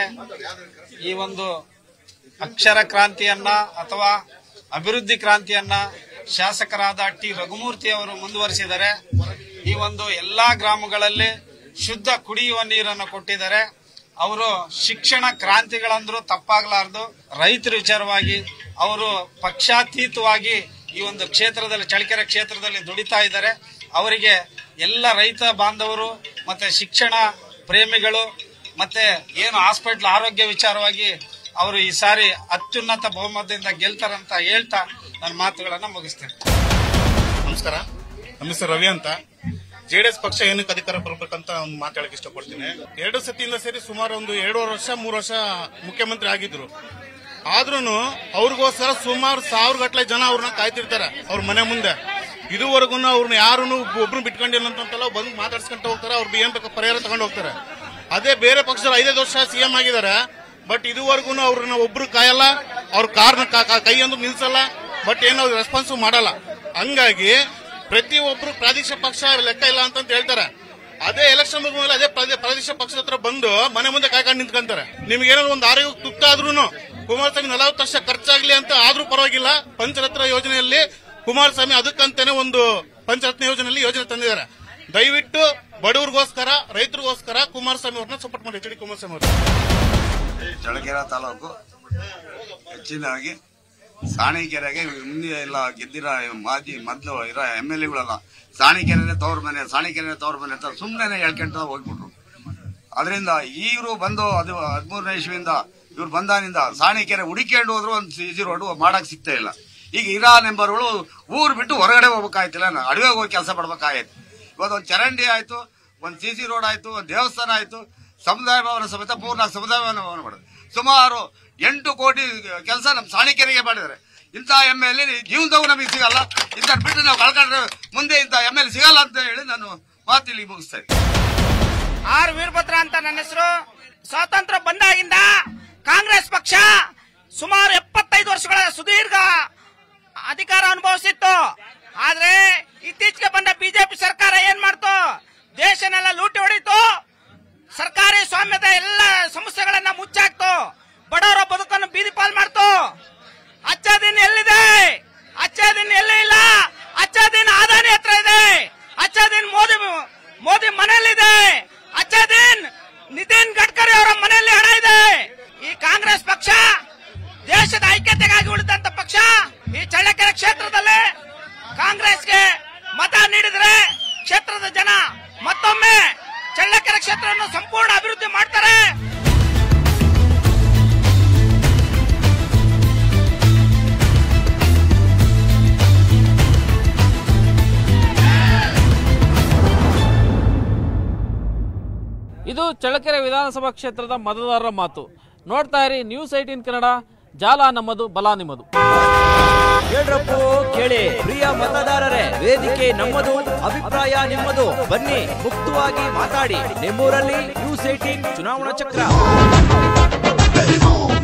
ಈ ಒಂದು ಅಕ್ಷರ ಕ್ರಾಂತಿಯನ್ನ ಅಥವಾ ಅಭಿವೃದ್ಧಿ ಕ್ರಾಂತಿಯನ್ನ ಶಾಸಕರಾದ ಟಿ ರಘುಮೂರ್ತಿ ಅವರು ಮುಂದುವರಿಸಿದ್ದಾರೆ ಈ ಒಂದು ಎಲ್ಲಾ ಗ್ರಾಮಗಳಲ್ಲಿ ಶುದ್ಧ ಕುಡಿಯುವ ನೀರನ್ನು ಕೊಟ್ಟಿದ್ದಾರೆ ಅವರು ಶಿಕ್ಷಣ ಕ್ರಾಂತಿಗಳಂದ್ರೂ ತಪ್ಪಾಗಲಾರದು ರೈತರ ವಿಚಾರವಾಗಿ ಅವರು ಪಕ್ಷಾತೀತವಾಗಿ ಈ ಒಂದು ಕ್ಷೇತ್ರದಲ್ಲಿ ಚಳ್ಳಕೆರೆ ಕ್ಷೇತ್ರದಲ್ಲಿ ದುಡಿತಾ ಇದ್ದಾರೆ ಅವರಿಗೆ ಎಲ್ಲ ರೈತ ಬಾಂಧವರು ಮತ್ತೆ ಶಿಕ್ಷಣ ಪ್ರೇಮಿಗಳು ಮತ್ತೆ ಏನು ಹಾಸ್ಪಿಟ್ಲ್ ಆರೋಗ್ಯ ವಿಚಾರವಾಗಿ ಅವರು ಈ ಸಾರಿ ಅತ್ಯುನ್ನತ ಬಹುಮತದಿಂದ ಗೆಲ್ತಾರಂತ ಹೇಳ್ತಾ ನನ್ನ ಮಾತುಗಳನ್ನ ಮುಗಿಸ್ತೇನೆ ನಮಸ್ಕಾರ ನಮ್ಮ ಹೆಸರು ರವಿ ಅಂತ ಜೆಡಿಎಸ್ ಪಕ್ಷ ಏನಕ್ಕೆ ಅಧಿಕಾರ ಬರ್ಬೇಕಂತ ಒಂದು ಮಾತಾಡಕ್ ಇಷ್ಟಪಡ್ತೀನಿ ಎರಡು ಸತಿಯಿಂದ ಸೇರಿ ಸುಮಾರು ಒಂದು ಎರಡೂವರೆ ವರ್ಷ ಮೂರು ವರ್ಷ ಮುಖ್ಯಮಂತ್ರಿ ಆಗಿದ್ರು ಆದ್ರೂನು ಅವ್ರಿಗೋಸ್ಕರ ಸುಮಾರು ಸಾವಿರ ಗಟ್ಟಲೆ ಜನ ಅವ್ರನ್ನ ಕಾಯ್ತಿರ್ತಾರೆ ಅವ್ರ ಮನೆ ಮುಂದೆ ಇದುವರೆಗೂ ಅವ್ರನ್ನ ಯಾರನ್ನು ಒಬ್ರು ಬಿಟ್ಕೊಂಡಿಲ್ಲ ಅಂತಲ್ಲ ಬಂದು ಮಾತಾಡ್ಸ್ಕೊಂತ ಹೋಗ್ತಾರೆ ಅವ್ರು ಏನ್ ಬೇಕು ಪರಿಹಾರ ತಗೊಂಡು ಹೋಗ್ತಾರೆ ಅದೇ ಬೇರೆ ಪಕ್ಷದಲ್ಲಿ ಐದೈದು ವರ್ಷ ಸಿಎಂ ಆಗಿದ್ದಾರೆ ಬಟ್ ಇದುವರೆಗೂ ಅವ್ರನ್ನ ಒಬ್ರು ಕಾಯಲ್ಲ ಅವ್ರ ಕಾರ್ನ ಕೈ ಅಂದ್ರೂ ನಿಲ್ಸಲ್ಲ ಬಟ್ ಏನು ಅವ್ರು ರೆಸ್ಪಾನ್ಸ್ ಮಾಡಲ್ಲ ಹಂಗಾಗಿ ಪ್ರತಿ ಒಬ್ರು ಪ್ರಾದೇಶಿಕ ಪಕ್ಷ ಲೆಕ್ಕ ಇಲ್ಲ ಅಂತ ಹೇಳ್ತಾರೆ ಅದೇ ಎಲೆಕ್ಷನ್ ಮೇಲೆ ಅದೇ ಪ್ರಾದೇ- ಪ್ರಾದೇಶಿಕ ಪಕ್ಷದ ಹತ್ರ ಬಂದು ಮನೆ ಮುಂದೆ ಕಾಯ್ಕೊಂಡು ನಿಂತ್ಕೊಂತಾರೆ ನಿಮ್ಗೆ ಏನೋ ಒಂದು ಆರೋಗ್ಯ ತುತ್ತ ಆದ್ರೂ ಕುಮಾರಸ್ವಾಮಿ ನಲವತ್ತು ವರ್ಷ ಖರ್ಚಾಗ್ಲಿ ಅಂತ ಆದ್ರೂ ಪರವಾಗಿಲ್ಲ ಪಂಚರತ್ನ ಯೋಜನೆಯಲ್ಲಿ ಕುಮಾರಸ್ವಾಮಿ ಅದಕ್ಕಂತಾನೆ ಒಂದು ಪಂಚರತ್ನ ಯೋಜನೆಯಲ್ಲಿ ಯೋಜನೆ ತಂದಿದ್ದಾರೆ ದಯವಿಟ್ಟು ಬಡವರಿಗೋಸ್ಕರ ರೈತರಿಗೋಸ್ಕರ ಕುಮಾರಸ್ವಾಮಿ ಅವ್ರನ್ನ ಸಪೋರ್ಟ್ ಮಾಡಿ ಎಚ್ ಡಿ ಕುಮಾರಸ್ವಾಮಿ ಅವರು ಚಳ್ಳಕೆರೆ ತಾಲೂಕು ಹೆಚ್ಚಿನದಾಗಿ ಸಾಣಿಕೆರೆಗೆ ಮುಂದೆ ಎಲ್ಲ ಗೆದ್ದಿರ ಮಾಜಿ ಮೊದಲು ಇರೋ ಎಮ್ ಎಲ್ ಎಗಳೆಲ್ಲ ಸಾಣಿಕೆರೆ ತವ್ರ ಮನೆ ಸಾಣಿಕೆರೆ ತವ್ರ ಮನೆ ಅಂತ ಸುಮ್ಮನೆ ಹೇಳ್ಕೊಂತ ಹೋಗ್ಬಿಟ್ರು ಅದರಿಂದ ಇವರು ಬಂದು ಅದು ಹದಿಮೂರನೇ ಇಸ್ವಿಯಿಂದ ಇವ್ರು ಬಂದಾನಿಂದ ಸಾಣಿಕೆರೆ ಹುಡುಕೊಂಡು ಹೋದ್ರು ಒಂದು ಸಿ ರೋಡ್ ಮಾಡಕ್ ಸಿಗ್ತಾ ಇಲ್ಲ ಈಗ ಇರಾ ನೆಂಬರ್ಗಳು ಊರು ಬಿಟ್ಟು ಹೊರಗಡೆ ಹೋಗ್ಬೇಕಾಯ್ತಿಲ್ಲ ಅಡವೆಗೆ ಹೋಗಿ ಕೆಲಸ ಪಡ್ಬೇಕಾಯ್ತು ಇವತ್ತು ಒಂದು ಚರಂಡಿ ಆಯ್ತು ಒಂದು ಸಿ ಸಿ ರೋಡ್ ಆಯ್ತು ಒಂದು ದೇವಸ್ಥಾನ ಆಯ್ತು ಸಮುದಾಯ ಭವನ ಸಮೇತ ಮೂರ್ನಾಲ್ಕು ಸಮುದಾಯ ಭವನ ಭವನ ಮಾಡಿದ್ರು ಸುಮಾರು ಎಂಟು ಕೋಟಿ ಕೆಲಸ ನಮ್ಮ ಸಾಣಿಕೆರೆಗೆ ಮಾಡಿದ್ದಾರೆ ಇಂಥ ಎಮ್ ಎಲ್ ಎ ಜೀವನದವು ನಮಗೆ ಸಿಗಲ್ಲ ಇಂಥ ಬಿಟ್ಟು ನಾವು ಕಳ್ಕೊಂಡ್ರೆ ಮುಂದೆ ಇಂಥ ಎಮ್ ಎಲ್ ಸಿಗಲ್ಲ ಅಂತ ಹೇಳಿ ನಾನು ಮಾತಿಲ್ಲಿ ಮುಗಿಸ್ತಾ ಇದ್ದೀನಿ. ಆರ್ ವೀರಭದ್ರ ಅಂತ ನನ್ನ ಹೆಸರು ಸ್ವಾತಂತ್ರ್ಯ ಬಂದಾಗಿಂದ ಕಾಂಗ್ರೆಸ್ ಪಕ್ಷ ಸುಮಾರು ಎಪ್ಪತ್ತೈದು ವರ್ಷಗಳ ಸುದೀರ್ಘ ಅಧಿಕಾರ ಅನುಭವಿಸಿತ್ತು ಆದ್ರೆ ಇತ್ತೀಚೆಗೆ ಬಂದ ಬಿಜೆಪಿ ಸರ್ಕಾರ ಏನ್ ಮಾಡ್ತು ದೇಶನೆಲ್ಲ ಲೂಟಿ ಹೊಡಿತು ಸರ್ಕಾರಿ ಸ್ವಾಮ್ಯದ ಎಲ್ಲ ಸಂಸ್ಥೆಗಳನ್ನ ಮುಚ್ಚಾಕ್ತು ಬಡವರ ಬದುಕನ್ನು ಬೀದಿ ಪಾಲ್ ಮಾಡ್ತು ಅಚ್ಚಾದಿನ್ ಎಲ್ಲಿದೆ ಅಚ್ಚಾದಿನ್ ಎಲ್ಲಿ ಇಲ್ಲ ಅಚ್ಚಾದಿನ್ ಆದಾನಿ ಹತ್ರ ಇದೆ ಅಚ್ಚಾದಿನ್ ಮೋದಿ ಮೋದಿ ಮನೆಯಲ್ಲಿದೆ ಅಚ್ಚಾದಿನ್ ನಿತಿನ್ ಗಡ್ಕರಿ ಅವರ ಮನೆಯಲ್ಲಿ ಹಣ ಇದೆ ಈ ಕಾಂಗ್ರೆಸ್ ಪಕ್ಷ ದೇಶದ ಐಕ್ಯತೆಗಾಗಿ ಉಳಿದಂತ ಪಕ್ಷ ಈ ಚಳ್ಳಕೆರೆ ಕ್ಷೇತ್ರದಲ್ಲಿ ಕಾಂಗ್ರೆಸ್ಗೆ ಮತ ನೀಡಿದ್ರೆ ಕ್ಷೇತ್ರದ ಜನ ಮತ್ತೊಮ್ಮೆ ಚಳ್ಳಕೆರೆ ಕ್ಷೇತ್ರವನ್ನು ಸಂಪೂರ್ಣ ಅಭಿವೃದ್ಧಿ ಮಾಡ್ತಾರೆ ಇದು ಚಳ್ಳಕೆರೆ ವಿಧಾನಸಭಾ ಕ್ಷೇತ್ರದ ಮತದಾರರ ಮಾತು ನೋಡ್ತಾ ಇರಿ ನ್ಯೂಸ್ ಏಟೀನ್ ಕನ್ನಡ ಜಾಲ ನಮ್ಮದು ಬಲ ನಿಮ್ಮದು ಕೇಳ್ರಪ್ಪೋ ಕೇಳಿ ಪ್ರಿಯ ಮತದಾರರೇ ವೇದಿಕೆ ನಮ್ಮದು ಅಭಿಪ್ರಾಯ ನಿಮ್ಮದು ಬನ್ನಿ ಮುಕ್ತವಾಗಿ ಮಾತಾಡಿ ನಿಮ್ಮೂರಲ್ಲಿ ನ್ಯೂಸ್ ಏಟೀನ್ ಚುನಾವಣಾ ಚಕ್ರ